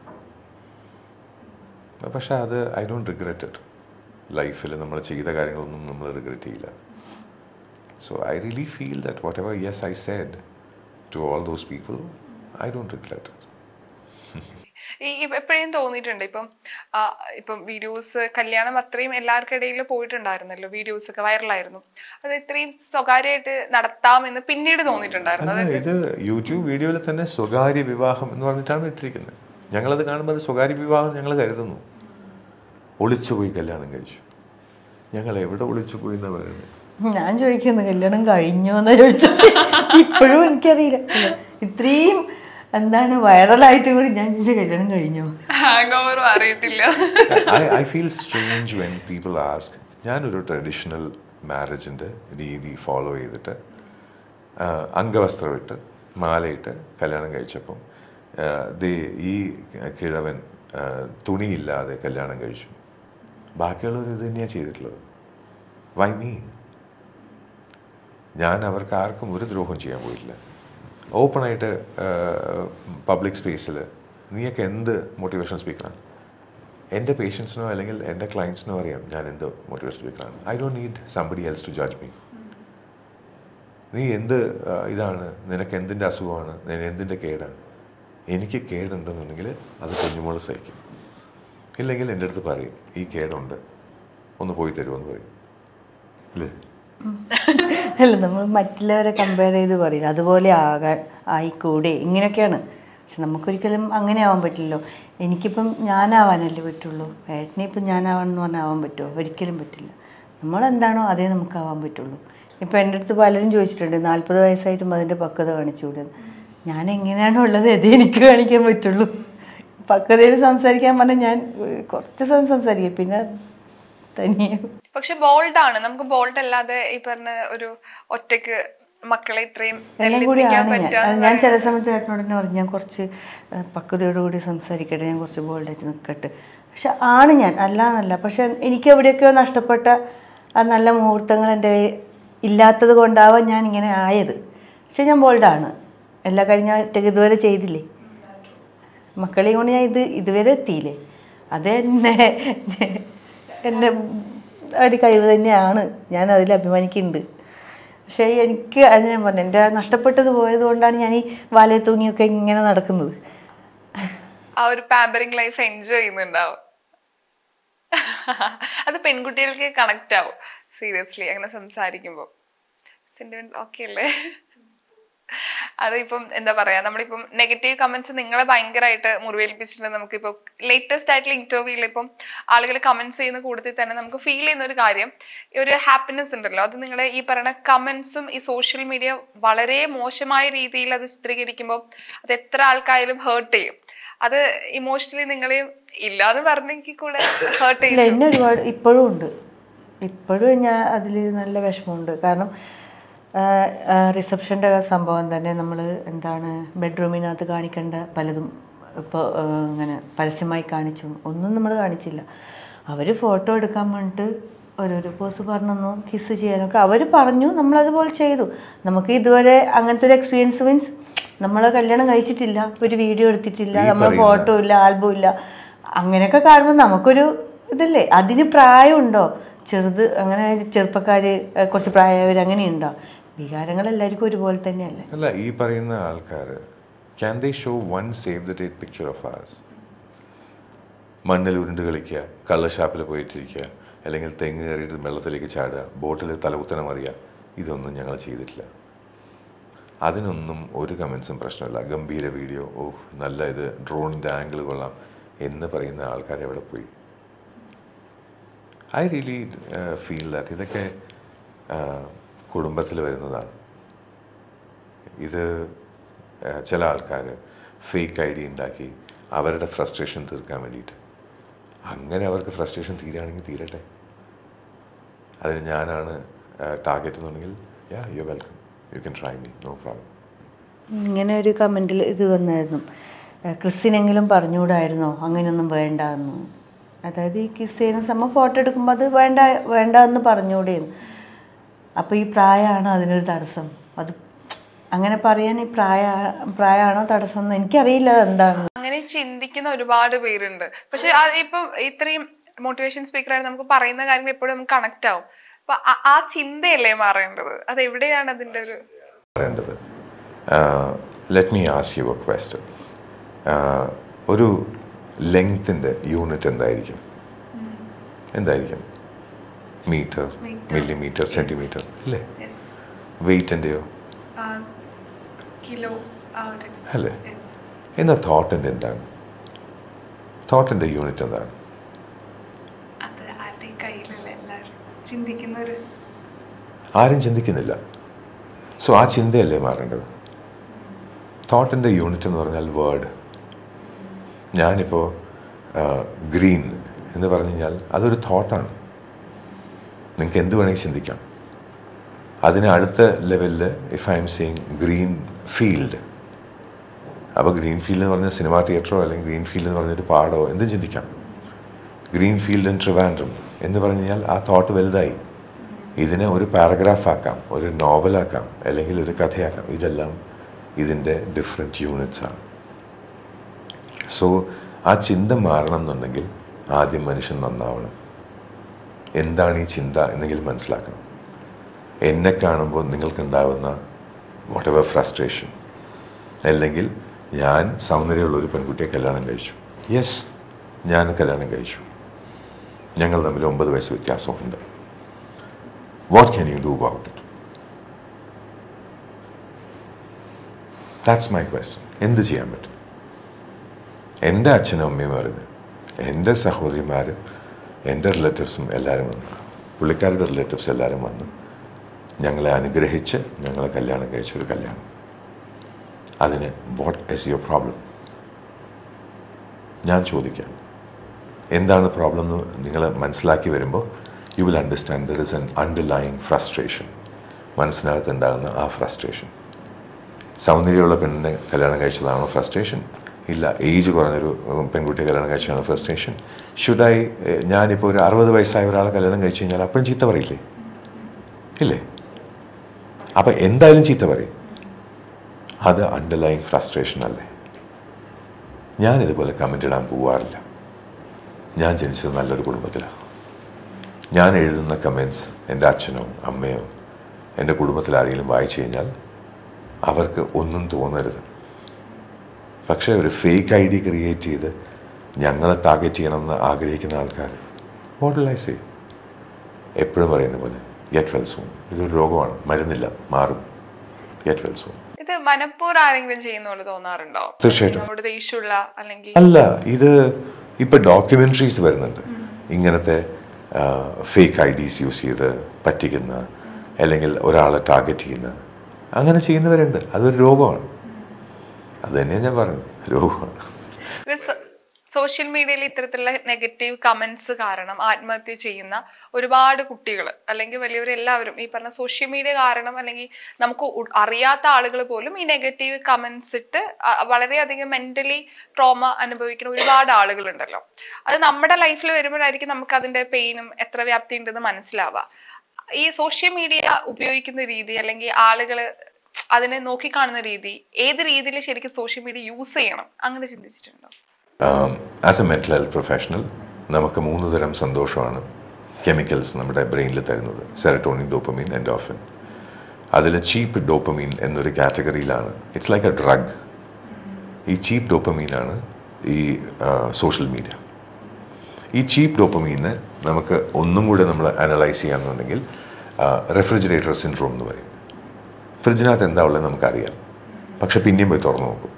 പക്ഷെ അത് ഐ ഡോണ്ട് റിഗ്രറ്റ് ഇറ്റ് ലൈഫിൽ നമ്മൾ ചെയ്ത കാര്യങ്ങളൊന്നും നമ്മൾ റിഗ്രറ്റ് ചെയ്യില്ല so I really feel that whatever yes I said to all those people I don't regret it ഈ എപ്പോഴും തോന്നിയിട്ടുണ്ട് ഇപ്പം ആ, ഇപ്പം വീഡിയോസ് കല്യാണം അത്രയും എല്ലാവർക്കും ഇടയിൽ പോയിട്ടുണ്ടായിരുന്നല്ലോ വീഡിയോസ് ഒക്കെ വൈറലായിരുന്നു അത് ഇത്രയും സ്വകാര്യമായിട്ട് നടത്താമെന്ന് പിന്നീട് തോന്നിയിട്ടുണ്ടായിരുന്നു അല്ല ഇത് യൂട്യൂബ് വീഡിയോയിൽ തന്നെ സ്വകാര്യ വിവാഹം എന്ന് പറഞ്ഞിട്ടാണ് ഇട്ടിരിക്കുന്നത് ഞങ്ങളത് കാണുമ്പോൾ അത് സ്വകാര്യ വിവാഹം ഞങ്ങൾ കരുതുന്നു ഒളിച്ചുപോയി കല്യാണം കഴിച്ചു ഞങ്ങൾ എവിടെ ഒളിച്ചു പോയി എന്നാ പറയുന്നത് ഞാൻ ചോദിക്കുന്നു കല്യാണം കഴിഞ്ഞു എന്നാ ചോദിച്ചത് ഇപ്പോഴും എനിക്കറിയില്ല ഇല്ല. ഇത്രയും എന്താണ് വൈറലായിട്ട് കൂടി ഞാൻ ചോദിച്ച കല്യാണം കഴിഞ്ഞോ ഹാങ് ഓവർ മാറിയിട്ടില്ല I, I feel strange when people ask ഞാനൊരു ട്രഡീഷണൽ മാരേജിൻ്റെ രീതി ഫോളോ ചെയ്തിട്ട് ആ, അംഗവസ്ത്രം ഇട്ട് മാലയിട്ട് കല്യാണം കഴിച്ചപ്പം ആ, ദേ ഈ കിഴവൻ ആ, തുണിയില്ലാതെ കല്യാണം കഴിച്ചു ബാക്കിയുള്ളവർ ഇത് തന്നെയാണ് ചെയ്തിട്ടുള്ളത് വൈ മീ ഞാൻ അവർക്ക് ആർക്കും ഒരു ദ്രോഹം ചെയ്യാൻ പോയില്ല ഓപ്പണായിട്ട് പബ്ലിക് സ്പേസിൽ നീയൊക്കെ എന്ത് മോട്ടിവേഷൻ സ്പീക്കറാണ് എൻ്റെ പേഷ്യൻസിനോ അല്ലെങ്കിൽ എൻ്റെ ക്ലയൻസിനോ അറിയാം ഞാൻ എന്ത് മോട്ടിവേഷൻ സ്പീക്കറാണ് I don't need somebody else to judge me നീ എന്ത് ആ, ഇതാണ് നിനക്ക് എന്തിൻ്റെ അസുഖമാണ് നിന എന്തിൻ്റെ കേടാണ് എനിക്ക് കേടുണ്ടെന്നുണ്ടെങ്കിൽ അത് കുഞ്ഞുമോള് സഹിക്കും ഇല്ലെങ്കിൽ എൻ്റെ അടുത്ത് പറയും ഈ കേടുണ്ട് ഒന്ന് പോയി തരുമെന്ന് പറയും അല്ലേ അല്ല നമ്മൾ മറ്റുള്ളവരെ കമ്പയർ ചെയ്ത് പറയില്ല അതുപോലെ ആകാൻ ആയിക്കൂടെ ഇങ്ങനെയൊക്കെയാണ് പക്ഷെ നമുക്കൊരിക്കലും അങ്ങനെ ആവാൻ പറ്റില്ലല്ലോ എനിക്കിപ്പം ഞാനാവാനല്ലേ പറ്റുള്ളൂ ഏട്ടനെ ഞാനാവാൻ എന്ന് പറഞ്ഞാൽ ആവാൻ പറ്റുമോ ഒരിക്കലും പറ്റില്ല നമ്മളെന്താണോ അതേ നമുക്കാവാൻ പറ്റുള്ളൂ ഇപ്പം എൻ്റെ അടുത്ത് പലരും ചോദിച്ചിട്ടുണ്ട് നാൽപ്പത് വയസ്സായിട്ടും അതിൻ്റെ പക്വത കാണിച്ചുകൂടെ ഞാൻ എങ്ങനെയാണോ ഉള്ളത് അതേ എനിക്ക് കാണിക്കാൻ പറ്റുള്ളൂ പക്വതയിൽ സംസാരിക്കാൻ പറഞ്ഞാൽ ഞാൻ ഏഹ്, കുറച്ച് സമയം സംസാരിക്കും പിന്നെ തനിയെ പക്ഷെ ബോൾഡ് ആണ് നമുക്ക് ബോൾഡ് അല്ലാതെ ഈ പറഞ്ഞ ഒരു ഒറ്റക്ക് മക്കളെ ഇത്രയും എല്ലാം തെളിയിപ്പിക്കാൻ കൂടിയാണ് ഞാൻ പറ്റുക അത് ഞാൻ ചില സമയത്ത് ഏട്ടനോട് തന്നെ പറഞ്ഞു ഞാൻ കുറച്ച് ഏഹ്, പക്വതയോടുകൂടി സംസാരിക്കട്ടെ ഞാൻ കുറച്ച് ബോൾഡായിട്ട് നിൽക്കട്ടെ പക്ഷെ ആണ് ഞാൻ അല്ല എന്നല്ല പക്ഷെ എനിക്ക് എവിടെയൊക്കെയോ നഷ്ടപ്പെട്ട ആ നല്ല മുഹൂർത്തങ്ങൾ എൻ്റെ ഇല്ലാത്തത് കൊണ്ടാവാൻ ഞാൻ ഇങ്ങനെ ആയത് പക്ഷെ ഞാൻ ബോൾഡാണ് എല്ലാ കഴിഞ്ഞ ഒറ്റയ്ക്ക് ഇതുവരെ ചെയ്തില്ലേ മക്കളെയും കൊണ്ട് ഞാൻ ഇത് ഇതുവരെ എത്തിയില്ലേ അത് എന്നെ എൻ്റെ ഒരു കഴിവ് തന്നെയാണ് ഞാൻ അതിൽ അഭിമാനിക്കുന്നുണ്ട് പക്ഷേ എനിക്ക് അത് ഞാൻ പറഞ്ഞു എൻ്റെ നഷ്ടപ്പെട്ടത് പോയത് കൊണ്ടാണ് ഞാൻ ഈ വാലയെ തൂങ്ങിയൊക്കെ ഇങ്ങനെ നടക്കുന്നത് ആ ഒരു പാമ്പറിങ് ലൈഫ് എൻജോയ് ചെയ്യുന്നുണ്ടാവും അത് പെൺകുട്ടികൾക്ക് കണക്റ്റ് ആവും സീരിയസ്ലി അങ്ങനെ സംസാരിക്കുമ്പോൾ സെന്റിമെന്റ് ഓക്കെ അല്ലേ അതിപ്പം എന്താ പറയാ നമ്മളിപ്പം നെഗറ്റീവ് കമന്റ്സ് നിങ്ങളെ ഭയങ്കരമായിട്ട് മുറിവേൽപ്പിച്ചിട്ടുണ്ട് നമുക്കിപ്പോൾ ലേറ്റസ്റ്റ് ആയിട്ടുള്ള ഇന്റർവ്യൂവിൽ ഇപ്പം ആളുകൾ കമന്റ്സ് ചെയ്യുന്ന കൂട്ടത്തിൽ തന്നെ നമുക്ക് ഫീൽ ചെയ്യുന്ന ഒരു കാര്യം ഈ ഒരു ഹാപ്പിനെസ് ഉണ്ടല്ലോ അത് നിങ്ങൾ ഈ പറയുന്ന കമന്റ്സും ഈ സോഷ്യൽ മീഡിയ വളരെ മോശമായ രീതിയിൽ അത് ചിത്രീകരിക്കുമ്പോൾ അത് എത്ര ആൾക്കായാലും ഹേർട്ട് ചെയ്യും അത് ഇമോഷണലി നിങ്ങളെ ഇല്ലാന്ന് പറഞ്ഞെങ്കിൽ കൂടെ ഹേർട്ട് ഇല്ല ചെയ്യും എന്നെ ഒരുപാട് ഇപ്പോഴും ഉണ്ട് ഇപ്പോഴും ഞാൻ അതിൽ നല്ല വിഷമമുണ്ട് കാരണം റിസപ്ഷൻ്റെ സംഭവം തന്നെ നമ്മൾ എന്താണ് ബെഡ്റൂമിനകത്ത് കാണിക്കേണ്ട പലതും ഇപ്പോൾ ഇങ്ങനെ പരസ്യമായി കാണിച്ചു ഒന്നും നമ്മൾ കാണിച്ചില്ല അവർ ഫോട്ടോ എടുക്കാൻ വേണ്ടിയിട്ട് ഓരോരോ പോസ് പറഞ്ഞു കിസ് ചെയ്യാനൊക്കെ അവർ പറഞ്ഞു നമ്മളതുപോലെ ചെയ്തു നമുക്ക് ഇതുവരെ അങ്ങനത്തെ ഒരു എക്സ്പീരിയൻസ് മീൻസ് നമ്മൾ കല്യാണം കഴിച്ചിട്ടില്ല ഒരു വീഡിയോ എടുത്തിട്ടില്ല ഈ നമ്മൾ പറയുന്ന- ഫോട്ടോ ഇല്ല ആൽബം ഇല്ല അങ്ങനെയൊക്കെ കാണുമ്പോൾ നമുക്കൊരു ഇതല്ലേ അതിന് പ്രായമുണ്ടോ ചെറുത് അങ്ങനെ ചെറുപ്പക്കാർ കുറച്ച് പ്രായമായവർ അങ്ങനെയുണ്ടോ വികാരങ്ങൾ എല്ലാവർക്കും ഒരുപോലെ തന്നെയല്ലേ അല്ല ഈ പറയുന്ന ആൾക്കാർ can they show one save the date picture of us മണ്ണിൽ ഉരുണ്ട് കളിക്കുക കള്ളഷാപ്പിൽ പോയിട്ടിരിക്കുക അല്ലെങ്കിൽ തെങ്ങ് കയറിയിട്ട് വെള്ളത്തിലേക്ക് ചാടുക ബോട്ടിൽ തലകുത്തനം അറിയുക ഇതൊന്നും ഞങ്ങൾ ചെയ്തിട്ടില്ല അതിനൊന്നും ഒരു കമൻസും പ്രശ്നമില്ല ഗംഭീര വീഡിയോ ഓ നല്ല ഇത് ഡ്രോണിൻ്റെ ആംഗിൾ കൊള്ളാം എന്ന് പറയുന്ന ആൾക്കാർ എവിടെ പോയി ഐ റിയലി ഫീൽ ദാറ്റ് ഇതൊക്കെ കുടുംബത്തിൽ വരുന്നതാണ് ഇത് ആ, ചില ആൾക്കാർ ഫേക്ക് ഐ ഡി ഉണ്ടാക്കി അവരുടെ ഫ്രസ്ട്രേഷൻ തീർക്കാൻ വേണ്ടിയിട്ട് അങ്ങനെ അവർക്ക് ഫ്രസ്ട്രേഷൻ തീരുകയാണെങ്കിൽ തീരട്ടെ അതിന് ഞാനാണ് ടാർഗറ്റ് എന്നുണ്ടെങ്കിൽ yeah you welcome you can try me no problem ഇങ്ങനെ ഒരു കമൻറ്റിൽ ഇത് വന്നായിരുന്നു ഏഹ് ക്രിസ്ത്യനെങ്കിലും പറഞ്ഞുകൂടായിരുന്നോ അങ്ങനെയൊന്നും വേണ്ട എന്ന് അതായത് ഈ കിസ് ചെയ്യുന്ന സമയം ഫോട്ടോ എടുക്കുമ്പോൾ അത് വേണ്ട വേണ്ട എന്ന് പറഞ്ഞുകൂടെയും അപ്പോൾ ഈ പ്രായമാണോ അതിനൊരു തടസ്സം അത് അങ്ങനെ പറയാൻ ഈ പ്രായ പ്രായമാണോ തടസ്സം എന്ന് എനിക്കറിയില്ല എന്താണ് അങ്ങനെ ചിന്തിക്കുന്ന ഒരുപാട് പേരുണ്ട് പക്ഷെ അത് ഇപ്പം ഇത്രയും മോട്ടിവേഷൻ സ്പീക്കറായിട്ട് നമുക്ക് പറയുന്ന കാര്യങ്ങൾ എപ്പോഴും നമുക്ക് കണക്ട് ആവും അപ്പൊ ആ- ആ ചിന്തയല്ലേ മാറേണ്ടത് അത് എവിടെയാണ് അതിന്റെ ഒരു പറയേണ്ടത് let me ask you a question ഒരു ലെങ്ത്തിൻ്റെ യൂണിറ്റ് എന്തായിരിക്കും എന്തായിരിക്കും മീറ്റർ മില്ലിമീറ്റർ സെൻറ്റിമീറ്റർ അല്ലേ വെയിറ്റിൻ്റെയോ കിലോ അല്ലേ എന്നാൽ തോട്ടിൻ്റെ എന്താണ് തോട്ടിൻ്റെ യൂണിറ്റ് എന്താണ് അത് ആരുടെയും കയ്യിലല്ല എല്ലാവരും ചിന്തിക്കുന്ന ഒരു ആരും ചിന്തിക്കുന്നില്ല സോ ആ ചിന്തയല്ലേ മാറേണ്ടത് തോട്ടിൻ്റെ യൂണിറ്റ് എന്ന് പറഞ്ഞാൽ വേർഡ് ഞാനിപ്പോൾ ഗ്രീൻ എന്ന് പറഞ്ഞു കഴിഞ്ഞാൽ അതൊരു തോട്ടാണ് നിങ്ങൾക്ക് എന്ത് വേണമെങ്കിൽ ചിന്തിക്കാം അതിന് അടുത്ത ലെവലിൽ if I'm saying green field അപ്പോൾ ഗ്രീൻ ഫീൽഡ് എന്ന് പറഞ്ഞ സിനിമാ തിയേറ്ററോ അല്ലെങ്കിൽ ഗ്രീൻ ഫീൽഡ് എന്ന് പറഞ്ഞൊരു പാടോ എന്തും ചിന്തിക്കാം ഗ്രീൻ ഫീൽഡ് ആൻഡ് ട്രിവാൻഡ്രം എന്ന് പറഞ്ഞു കഴിഞ്ഞാൽ ആ തോട്ട് വലുതായി ഇതിനെ ഒരു പാരഗ്രാഫ് ആക്കാം ഒരു നോവലാക്കാം അല്ലെങ്കിൽ ഒരു കഥയാക്കാം ഇതെല്ലാം ഇതിൻ്റെ ഡിഫറെൻറ്റ് യൂണിറ്റ്സ് ആണ് സോ ആ ചിന്ത മാറണം എന്നുണ്ടെങ്കിൽ ആദ്യം മനുഷ്യൻ നന്നാവണം എന്താണ് ഈ ചിന്ത എന്നെങ്കിലും മനസ്സിലാക്കണം എന്നെ കാണുമ്പോൾ നിങ്ങൾക്കുണ്ടാവുന്ന വാട്ട് എവർ ഫ്രസ്ട്രേഷൻ അല്ലെങ്കിൽ ഞാൻ സൗന്ദര്യമുള്ള ഒരു പെൺകുട്ടിയെ കല്യാണം കഴിച്ചു യെസ് ഞാൻ കല്യാണം കഴിച്ചു ഞങ്ങൾ തമ്മിൽ ഒമ്പത് വയസ്സ് വ്യത്യാസമുണ്ട് what can you do about it that's my question എന്ത് ചെയ്യാൻ പറ്റും എൻ്റെ അച്ഛനും അമ്മയും അറിഞ്ഞ് എൻ്റെ സഹോദരിമാർ എൻ്റെ റിലേറ്റീവ്സും എല്ലാവരും വന്നു പുള്ളിക്കാരുടെ റിലേറ്റീവ്സ് എല്ലാവരും വന്ന് ഞങ്ങളെ അനുഗ്രഹിച്ച് ഞങ്ങളെ കല്യാണം കഴിച്ചൊരു കല്യാണം അതിന് വാട്ട് ഈസ് യുവർ പ്രോബ്ലം ഞാൻ ചോദിക്കാം എന്താണ് പ്രോബ്ലം എന്ന് നിങ്ങൾ മനസ്സിലാക്കി വരുമ്പോൾ you will understand there is an underlying frustration മനസ്സിനകത്ത് ഉണ്ടാകുന്ന ആ ഫ്രസ്ട്രേഷൻ സൗന്ദര്യമുള്ള പെണ്ണിനെ കല്യാണം കഴിച്ചതാണോ ഫ്രസ്ട്രേഷൻ ഇല്ല ഏജ് കുറഞ്ഞൊരു ഉം, പെൺകുട്ടിയെ കല്യാണം കഴിച്ചതാണോ ഫ്രസ്ട്രേഷൻ ഷുഡായി ഞാനിപ്പോൾ ഒരു അറുപത് വയസ്സായ ഒരാളെ കല്യാണം കഴിച്ചു കഴിഞ്ഞാൽ അപ്പോഴും ചീത്ത പറയില്ലേ ഇല്ലേ അപ്പം എന്തായാലും ചീത്ത പറയും അത് അണ്ടർലൈങ് ഫ്രസ്ട്രേഷൻ അല്ലേ ഞാനിതുപോലെ കമൻ്റ് ഇടാൻ പോവാറില്ല ഞാൻ ജനിച്ചത് നല്ലൊരു കുടുംബത്തിലാണ് ഞാൻ എഴുതുന്ന കമൻസ് എൻ്റെ അച്ഛനോ അമ്മയോ എൻ്റെ കുടുംബത്തിൽ ആരെങ്കിലും വായിച്ചു കഴിഞ്ഞാൽ അവർക്ക് ഒന്നും തോന്നരുത് പക്ഷേ ഒരു ഫേക്ക് ഐ ഡി ക്രിയേറ്റ് ചെയ്ത് ഞങ്ങളെ ടാർഗറ്റ് ചെയ്യണമെന്ന് ആഗ്രഹിക്കുന്ന ആൾക്കാർ വാട്ട് വിൽ ഐ സേ എപ്പോഴും പറയുന്ന പോലെ ഗെറ്റ് വെൽ സൂൺ ഇതൊരു രോഗമാണ് മരുന്നില്ല മാറും ഗെറ്റ് വെൽ സൂൺ ഇത് മനപ്പൂർ ആരെങ്കിലും ചെയ്യുന്ന പോലെ തോന്നാറുണ്ടോ തീർച്ചയായിട്ടും. നമ്മുടെ ദേഷ്യമുള്ള അല്ലെങ്കിൽ അല്ല ഇത് ഇപ്പൊ ഡോക്യുമെന്ററീസ് വരുന്നുണ്ട് ഇങ്ങനത്തെ ഫേക്ക് ഐ ഡീസ് യൂസ് ചെയ്ത് പറ്റിക്കുന്ന അല്ലെങ്കിൽ ഒരാളെ ടാർഗറ്റ് ചെയ്യുന്ന അങ്ങനെ ചെയ്യുന്നവരുണ്ട് അതൊരു രോഗമാണ് അത് തന്നെയാണ് ഞാൻ പറഞ്ഞത് രോഗമാണ് സോഷ്യൽ മീഡിയയിൽ ഇത്തരത്തിലുള്ള നെഗറ്റീവ് കമന്റ്സ് കാരണം ആത്മഹത്യ ചെയ്യുന്ന ഒരുപാട് കുട്ടികൾ അല്ലെങ്കിൽ വലിയവരെല്ലാവരും ഈ പറഞ്ഞ സോഷ്യൽ മീഡിയ കാരണം അല്ലെങ്കിൽ നമുക്ക് ഉ- അറിയാത്ത ആളുകൾ പോലും ഈ നെഗറ്റീവ് കമന്റ്സ് ഇട്ട് അ- വളരെയധികം മെന്റലി ട്രോമ അനുഭവിക്കുന്ന ഒരുപാട് ആളുകളുണ്ടല്ലോ അത് നമ്മുടെ ലൈഫിൽ വരുമ്പോഴായിരിക്കും നമുക്ക് അതിന്റെ പെയിനും എത്ര വ്യാപ്തി ഉണ്ടെന്ന് മനസ്സിലാവുക ഈ സോഷ്യൽ മീഡിയ ഉപയോഗിക്കുന്ന രീതി അല്ലെങ്കിൽ ആളുകൾ അതിനെ നോക്കിക്കാണുന്ന രീതി ഏത് രീതിയിൽ ശരിക്കും സോഷ്യൽ മീഡിയ യൂസ് ചെയ്യണം അങ്ങനെ ചിന്തിച്ചിട്ടുണ്ടോ as a mental health professional നമുക്ക് മൂന്ന് തരം സന്തോഷമാണ് കെമിക്കൽസ് നമ്മുടെ ബ്രെയിനിൽ തരുന്നത് സെറട്ടോണിൻ ഡോപ്പമീൻ എൻഡോഫിൻ അതിൽ ചീപ്പ് ഡോപ്പമീൻ എന്നൊരു കാറ്റഗറിയിലാണ് ഇറ്റ്സ് ലൈക്ക് എ ഡ്രഗ് ഈ ചീപ്പ് ഡോപ്പമീനാണ് ഈ സോഷ്യൽ മീഡിയ ഈ ചീപ്പ് ഡോപ്പമീനെ നമുക്ക് ഒന്നും കൂടെ നമ്മൾ അനലൈസ് ചെയ്യാമെന്നുണ്ടെങ്കിൽ റെഫ്രിജറേറ്റർ സിൻഡ്രോം എന്ന് പറയും ഫ്രിഡ്ജിനകത്ത് എന്താ ഉള്ളത് നമുക്കറിയാം പക്ഷെ പിന്നെയും പോയി തുറന്നു നോക്കും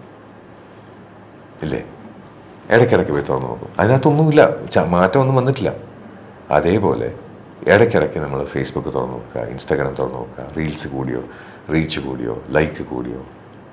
ഇല്ലേ ഇടയ്ക്കിടയ്ക്ക് പോയി തുറന്നു നോക്കും അതിനകത്തൊന്നുമില്ല ച- മാറ്റമൊന്നും വന്നിട്ടില്ല അതേപോലെ ഇടയ്ക്കിടയ്ക്ക് നമ്മൾ ഫേസ്ബുക്ക് തുറന്നു നോക്കുക ഇൻസ്റ്റാഗ്രാം തുറന്നു നോക്കുക റീൽസ് കൂടിയോ റീച്ച് കൂടിയോ ലൈക്ക് കൂടിയോ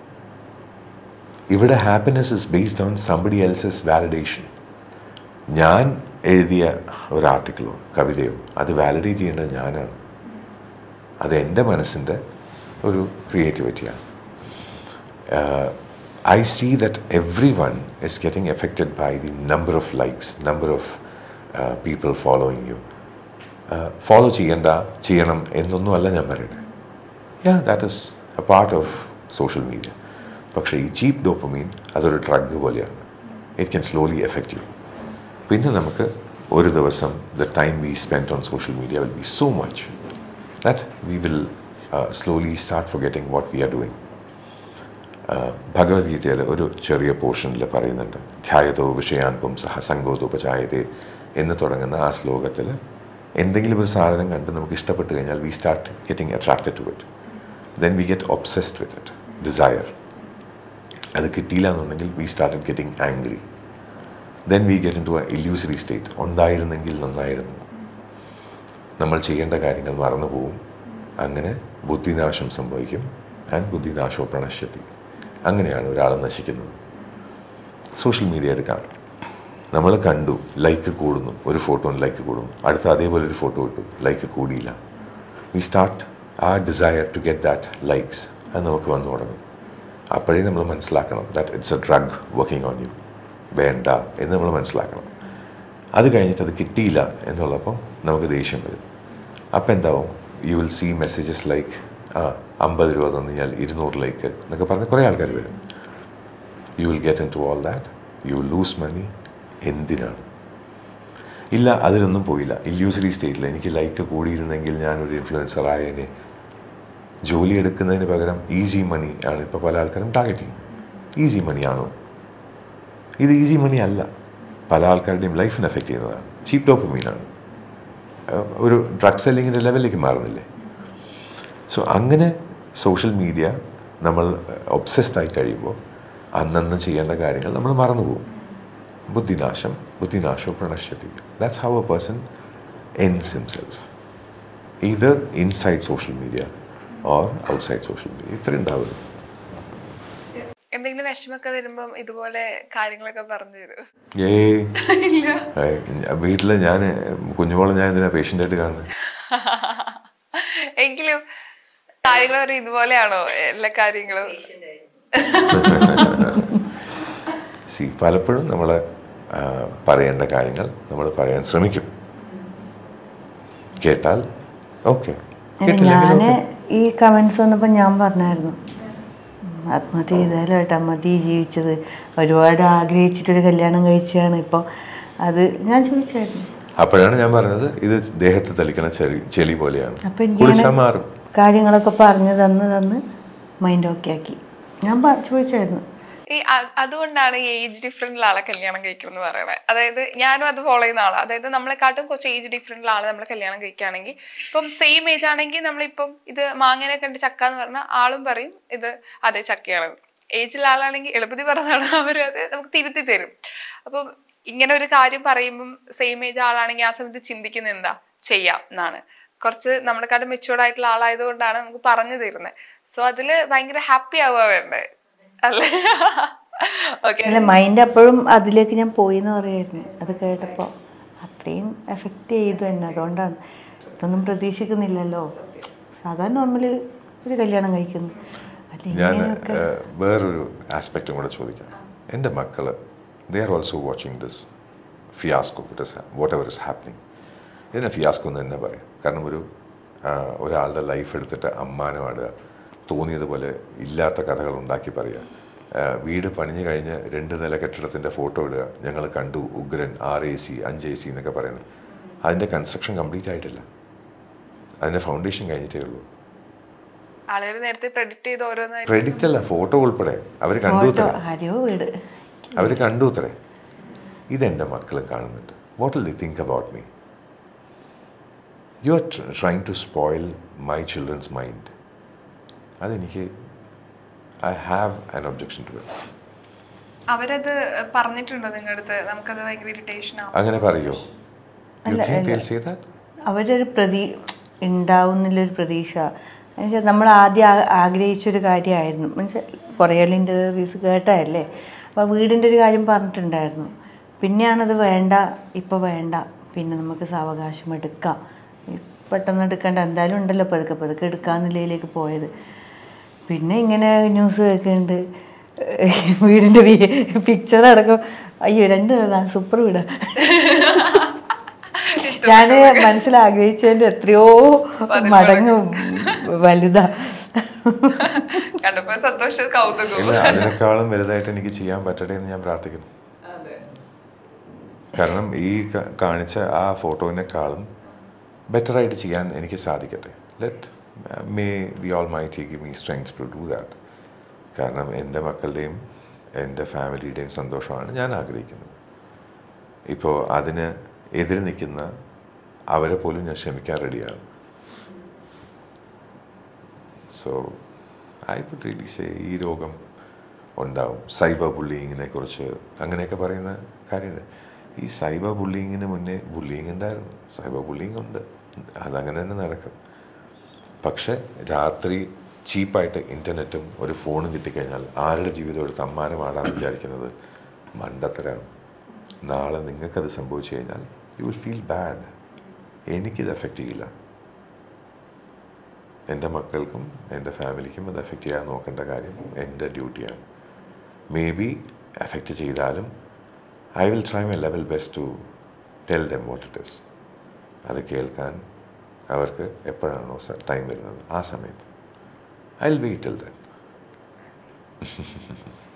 ഇവിടെ happiness is based on somebody else's validation ഞാൻ എഴുതിയ ഒരു ആർട്ടിക്കിളോ കവിതയോ അത് വാലിഡേറ്റ് ചെയ്യേണ്ടത് ഞാനാണ് അത് എൻ്റെ മനസ്സിൻ്റെ ഒരു ക്രിയേറ്റിവിറ്റിയാണ് uh, I see that everyone is getting affected by the number of likes, number of uh, people following you. Follow ചെയ്യണ്ട ചെയ്യണം എന്നൊന്നും അല്ല ഞാൻ പറയുന്നത് yeah that is a part of social media പക്ഷേ ഈ ചീപ്പ് ഡോപ്പമീൻ അതൊരു ഡ്രഗ് പോലെയാണ് it can slowly effect you പിന്നെ നമുക്ക് ഒരു ദിവസം the time we spend on social media will be so much that we will slowly start forgetting what we are doing ഭഗവത്ഗീതയിൽ ഒരു ചെറിയ പോർഷനിൽ പറയുന്നുണ്ട് ധ്യായതോ വിഷയാൻ പുംസഹ സംഗോതോപചായതേ എന്ന് തുടങ്ങുന്ന ആ ശ്ലോകത്തിൽ എന്തെങ്കിലും ഒരു സാധനം കണ്ട് നമുക്ക് ഇഷ്ടപ്പെട്ട് കഴിഞ്ഞാൽ we start getting attracted to it then we get obsessed with it desire അത് കിട്ടിയില്ല എന്നുണ്ടെങ്കിൽ we started getting angry then we get into a illusory state ഉണ്ടായിരുന്നെങ്കിൽ നന്നായിരുന്നു നമ്മൾ ചെയ്യേണ്ട കാര്യങ്ങൾ മറന്നു പോവും അങ്ങനെ ബുദ്ധിനാശം സംഭവിക്കും ആൻഡ് ബുദ്ധിനാശോ പ്രണശ്യത്തി അങ്ങനെയാണ് ഒരാൾ നശിക്കുന്നത് സോഷ്യൽ മീഡിയ എടുക്കാം നമ്മൾ കണ്ടു ലൈക്ക് കൂടുന്നു ഒരു ഫോട്ടോ ലൈക്ക് കൂടുന്നു അടുത്ത അതേപോലെ ഒരു ഫോട്ടോ ഇട്ടു ലൈക്ക് കൂടിയില്ല we start a desire to get that likes അത് നമുക്ക് വന്നു തുടങ്ങും അപ്പോഴേ നമ്മൾ മനസ്സിലാക്കണം that it's a drug working on you വേണ്ട എന്ന് നമ്മൾ മനസ്സിലാക്കണം അത് കഴിഞ്ഞിട്ട് അത് കിട്ടിയില്ല എന്നുള്ളപ്പോൾ നമുക്ക് ദേഷ്യം വരും അപ്പം എന്താവും you will see messages like ആ അമ്പത് രൂപ തന്നു കഴിഞ്ഞാൽ ഇരുന്നൂറ് ലൈക്ക് എന്നൊക്കെ പറഞ്ഞ് കുറേ ആൾക്കാർ വരും you will get into all that you will lose money എന്തിനാണ് ഇല്ല അതിലൊന്നും പോയില്ല ഇല്യൂസറി സ്റ്റേറ്റിൽ എനിക്ക് ലൈക്ക് കൂടിയിരുന്നെങ്കിൽ ഞാനൊരു ഇൻഫ്ലുവൻസർ ആയേനെ ജോലി എടുക്കുന്നതിന് പകരം ഈസി മണി ആണ് ഇപ്പോൾ പല ആൾക്കാരും ടാർഗറ്റ് ചെയ്യുന്നത് ഈസി മണി ആണോ ഇത് ഈസി മണി അല്ല പല ആൾക്കാരുടെയും ലൈഫിനെ എഫക്റ്റ് ചെയ്യുന്നതാണ് ചീപ്പ് ഡോപ്പമീനാണ് ഒരു ഡ്രഗ് സെല്ലിങ്ങിൻ്റെ ലെവലിലേക്ക് മാറുന്നില്ലേ സോ അങ്ങനെ സോഷ്യൽ മീഡിയ നമ്മൾ ഒബ്സസ്ഡ് ആയി കഴിയുമ്പോൾ അന്നന്ന് ചെയ്യേണ്ട കാര്യങ്ങൾ നമ്മൾ മറന്നുപോകും ബുദ്ധിനാശം ബുദ്ധിനാശോ പ്രണശ്യത്തി that's how a person ends himself either inside social media or outside social media ഇത്ര ഉണ്ടാവുള്ളൂ എന്തെങ്കിലും വിഷമൊക്കെ വരുമ്പം ഇതുപോലെ കാര്യങ്ങളൊക്കെ പറഞ്ഞു തരും ഏയ് വീട്ടിൽ ഞാൻ കുഞ്ഞുമോളെ ഞാൻ എന്തിനാ പേഷ്യൻ്റായിട്ട് കാണുന്നത് എങ്കിലും കാര്യങ്ങൾ ഒരു ഇതുപോലെയാണോ എല്ലാ കാര്യങ്ങളും സി പലപ്പോഴും നമ്മൾ പറയേണ്ട കാര്യങ്ങൾ നമ്മൾ പറയാൻ ശ്രമിക്കും കേട്ടാൽ ഓക്കെ ഞാൻ ഈ കമൻസ് വന്നപ്പോൾ ഞാൻ പറഞ്ഞായിരുന്നു ഉം, ആത്മഹത്യ ചെയ്താലും ഏട്ടാ മതി ജീവിച്ചത് ഒരുപാട് ആഗ്രഹിച്ചിട്ടൊരു കല്യാണം കഴിച്ചാണ് ഇപ്പോൾ അത് ഞാൻ ചോദിച്ചായിരുന്നു അപ്പോഴാണ് ഞാൻ പറഞ്ഞത് ഇത് ദേഹത്ത് തളിക്കണ ചെളി ചെളി പോലെയാണ് അപ്പം കുളിച്ചാൽ മാറും കാര്യങ്ങളൊക്കെ പറഞ്ഞു തന്ന് തന്ന് മൈൻഡ് ഓക്കെ ആക്കി ഞാൻ പ- ചോദിച്ചായിരുന്നു ഈ അ- അതുകൊണ്ടാണ് ഈ ഏജ് ഡിഫറൻറ്റിൽ ആളെ കല്യാണം കഴിക്കണം എന്ന് പറയണത് അതായത് ഞാനും അത് ഫോളോ ചെയ്യുന്ന ആളാണ് അതായത് നമ്മളെക്കാട്ടും കുറച്ച് ഏജ് ഡിഫറൻറ്റിൽ ആളെ നമ്മൾ കല്യാണം കഴിക്കുകയാണെങ്കിൽ ഇപ്പം സെയിം ഏജ് ആണെങ്കിൽ നമ്മളിപ്പം ഇത് മാങ്ങനെ കണ്ട് ചക്ക എന്ന് പറഞ്ഞാൽ ആളും പറയും ഇത് അതെ ചക്കയാണ് ഏജിൽ ആളാണെങ്കിൽ എളുപ്പത്തിൽ പറഞ്ഞാണ് അവരും അത് നമുക്ക് തിരുത്തി തരും അപ്പം ഇങ്ങനെ ഒരു കാര്യം പറയുമ്പം സെയിം ഏജ് ആളാണെങ്കിൽ ആ സമയത്ത് ചിന്തിക്കുന്നത് എന്താ ചെയ്യാം എന്നാണ് കുറച്ച് നമ്മളെക്കാട്ടും മെച്ചുവേർഡ് ആയിട്ടുള്ള ആളായതുകൊണ്ടാണ് നമുക്ക് പറഞ്ഞു തരുന്നത് സോ അതിൽ ഭയങ്കര ഹാപ്പി ആവുക വേണ്ടേ അല്ലേ ഓക്കെ അല്ല മൈൻഡ് അപ്പോഴും അതിലേക്ക് ഞാൻ പോയി എന്ന് പറയായിരുന്നു അത് കേട്ടപ്പോൾ അത്രയും എഫക്റ്റ് ചെയ്തു തന്നെ അതുകൊണ്ടാണ് ഇതൊന്നും പ്രതീക്ഷിക്കുന്നില്ലല്ലോ സാധാരണ നോർമലി ഒരു കല്യാണം കഴിക്കുന്നു അല്ല ഞാൻ ഇങ്ങനെയൊക്കെ ഏഹ്, വേറൊരു ആസ്പെക്റ്റും കൂടെ ചോദിക്കാം എൻ്റെ മക്കൾ they are also watching this fiasco it is whatever is happening ഇതിനെ ഫിയാസ്കോ എന്ന് തന്നെ പറയാം കാരണം ഒരു ആ, ഒരാളുടെ ലൈഫ് എടുത്തിട്ട് അമ്മാനം ആടുക തോന്നിയതുപോലെ ഇല്ലാത്ത കഥകൾ ഉണ്ടാക്കി പറയുക ആ, വീട് പണിഞ്ഞു കഴിഞ്ഞ് രണ്ട് നില കെട്ടിടത്തിൻ്റെ ഫോട്ടോ ഇടുക ഞങ്ങൾ കണ്ടു ഉഗ്രൻ ആറ് എ സി അഞ്ച് എ സി എന്നൊക്കെ പറയുന്നത് അതിൻ്റെ കൺസ്ട്രക്ഷൻ കംപ്ലീറ്റ് ആയിട്ടില്ല അതിൻ്റെ ഫൗണ്ടേഷൻ കഴിഞ്ഞിട്ടേ ഉള്ളൂ ആളുകൾ നേരത്തെ പ്രെഡിക്റ്റ് ചെയ്ത് ഓരോന്ന് ക്രെഡിറ്റ് അല്ല ഫോട്ടോ ഉൾപ്പെടെ അവർ കണ്ടു ഫോട്ടോ അത്രേ ആരെയോ വീട് അവർ കണ്ടു അത്രേ ഇതെൻ്റെ മക്കൾ കാണുന്നുണ്ട് what will they think about me you are trying to spoil my children's mind അതെനിക്ക് I have an objection to it അവരത് പറഞ്ഞിട്ടുണ്ടോ നിങ്ങളുടെ അടുത്ത് നമുക്കത് ഭയങ്കര ഇറിറ്റേഷൻ ആവും അങ്ങനെ പറയോ you think they'll say that അവരുടെ ഒരു പ്രതീ ഉണ്ടാവുന്നില്ലൊരു പ്രതീക്ഷ എന്നുവെച്ചാൽ നമ്മൾ ആദ്യം ആ- ആഗ്രഹിച്ചൊരു കാര്യമായിരുന്നു എന്നുവെച്ചാൽ കുറേ ഇൻ്റർവ്യൂസ് കേട്ടതല്ലേ അപ്പോൾ വീടിൻ്റെ ഒരു കാര്യം പറഞ്ഞിട്ടുണ്ടായിരുന്നു പിന്നെയാണത് വേണ്ട ഇപ്പോൾ വേണ്ട പിന്നെ നമുക്ക് സാവകാശം എടുക്കാം ഈ പെട്ടെന്ന് എടുക്കേണ്ട എന്തായാലും ഉണ്ടല്ലോ പതുക്കെ പതുക്കെ എടുക്കാമെന്നുള്ളതിലേക്ക് പോയത് പിന്നെ ഇങ്ങനെ ന്യൂസ് കേൾക്കുന്നുണ്ട് വീടിൻ്റെ പിക്ചർ അടക്കം അയ്യോ രണ്ട് സൂപ്പർ വീടാ ഞാൻ മനസ്സിൽ ആഗ്രഹിച്ചതിന്റെ എത്രയോ മടങ്ങ് വലുതാ കണ്ടപ്പോ സന്തോഷം കൗതുകവും ഇല്ല അതിനേക്കാളും വലുതായിട്ട് എനിക്ക് ചെയ്യാൻ പറ്റട്ടെ എന്ന് ഞാൻ പ്രാർത്ഥിക്കുന്നു കാരണം ഈ ക- കാണിച്ച ആ ഫോട്ടോവിനേക്കാളും ബെറ്ററായിട്ട് ചെയ്യാൻ എനിക്ക് സാധിക്കട്ടെ let may the almighty take me strength to do that കാരണം എൻ്റെ മക്കളുടെയും എൻ്റെ ഫാമിലിയുടെയും സന്തോഷമാണ് ഞാൻ ആഗ്രഹിക്കുന്നത് ഇപ്പോൾ അതിന് എതിര് നിൽക്കുന്ന അവരെ പോലും ഞാൻ ക്ഷമിക്കാൻ റെഡിയാണ് so I would really say ഈ രോഗം ഉണ്ടാവും സൈബർ ബുള്ളിങ്ങിനെ കുറിച്ച് അങ്ങനെയൊക്കെ പറയുന്ന കാര്യമുണ്ട് ഈ സൈബർ ബുള്ളിങ്ങിന് മുന്നേ ബുള്ളിങ് ഉണ്ടായിരുന്നു സൈബർ ബുള്ളിങ് ഉണ്ട് അതങ്ങനെ തന്നെ നടക്കും പക്ഷെ രാത്രി ചീപ്പായിട്ട് ഇൻ്റർനെറ്റും ഒരു ഫോണും കിട്ടിക്കഴിഞ്ഞാൽ ആരുടെ ജീവിതം എടുത്ത് അമ്മാനമാടാന്ന് വിചാരിക്കുന്നത് മണ്ടത്തരാണ് നാളെ നിങ്ങൾക്കത് സംഭവിച്ചു കഴിഞ്ഞാൽ യു വിൽ ഫീൽ ബാഡ് എനിക്കിത് എഫക്റ്റ് ചെയ്യില്ല എൻ്റെ മക്കൾക്കും എൻ്റെ ഫാമിലിക്കും അത് എഫക്റ്റ് ചെയ്യാൻ നോക്കേണ്ട കാര്യം എൻ്റെ ഡ്യൂട്ടിയാണ് മേ ബി എഫക്റ്റ് ചെയ്താലും I will try my level best to tell them what it is അത് കേൾക്കാൻ അവർക്ക് എപ്പോഴാണോ ടൈം വരുന്നത് ആ സമയത്ത് I will wait till then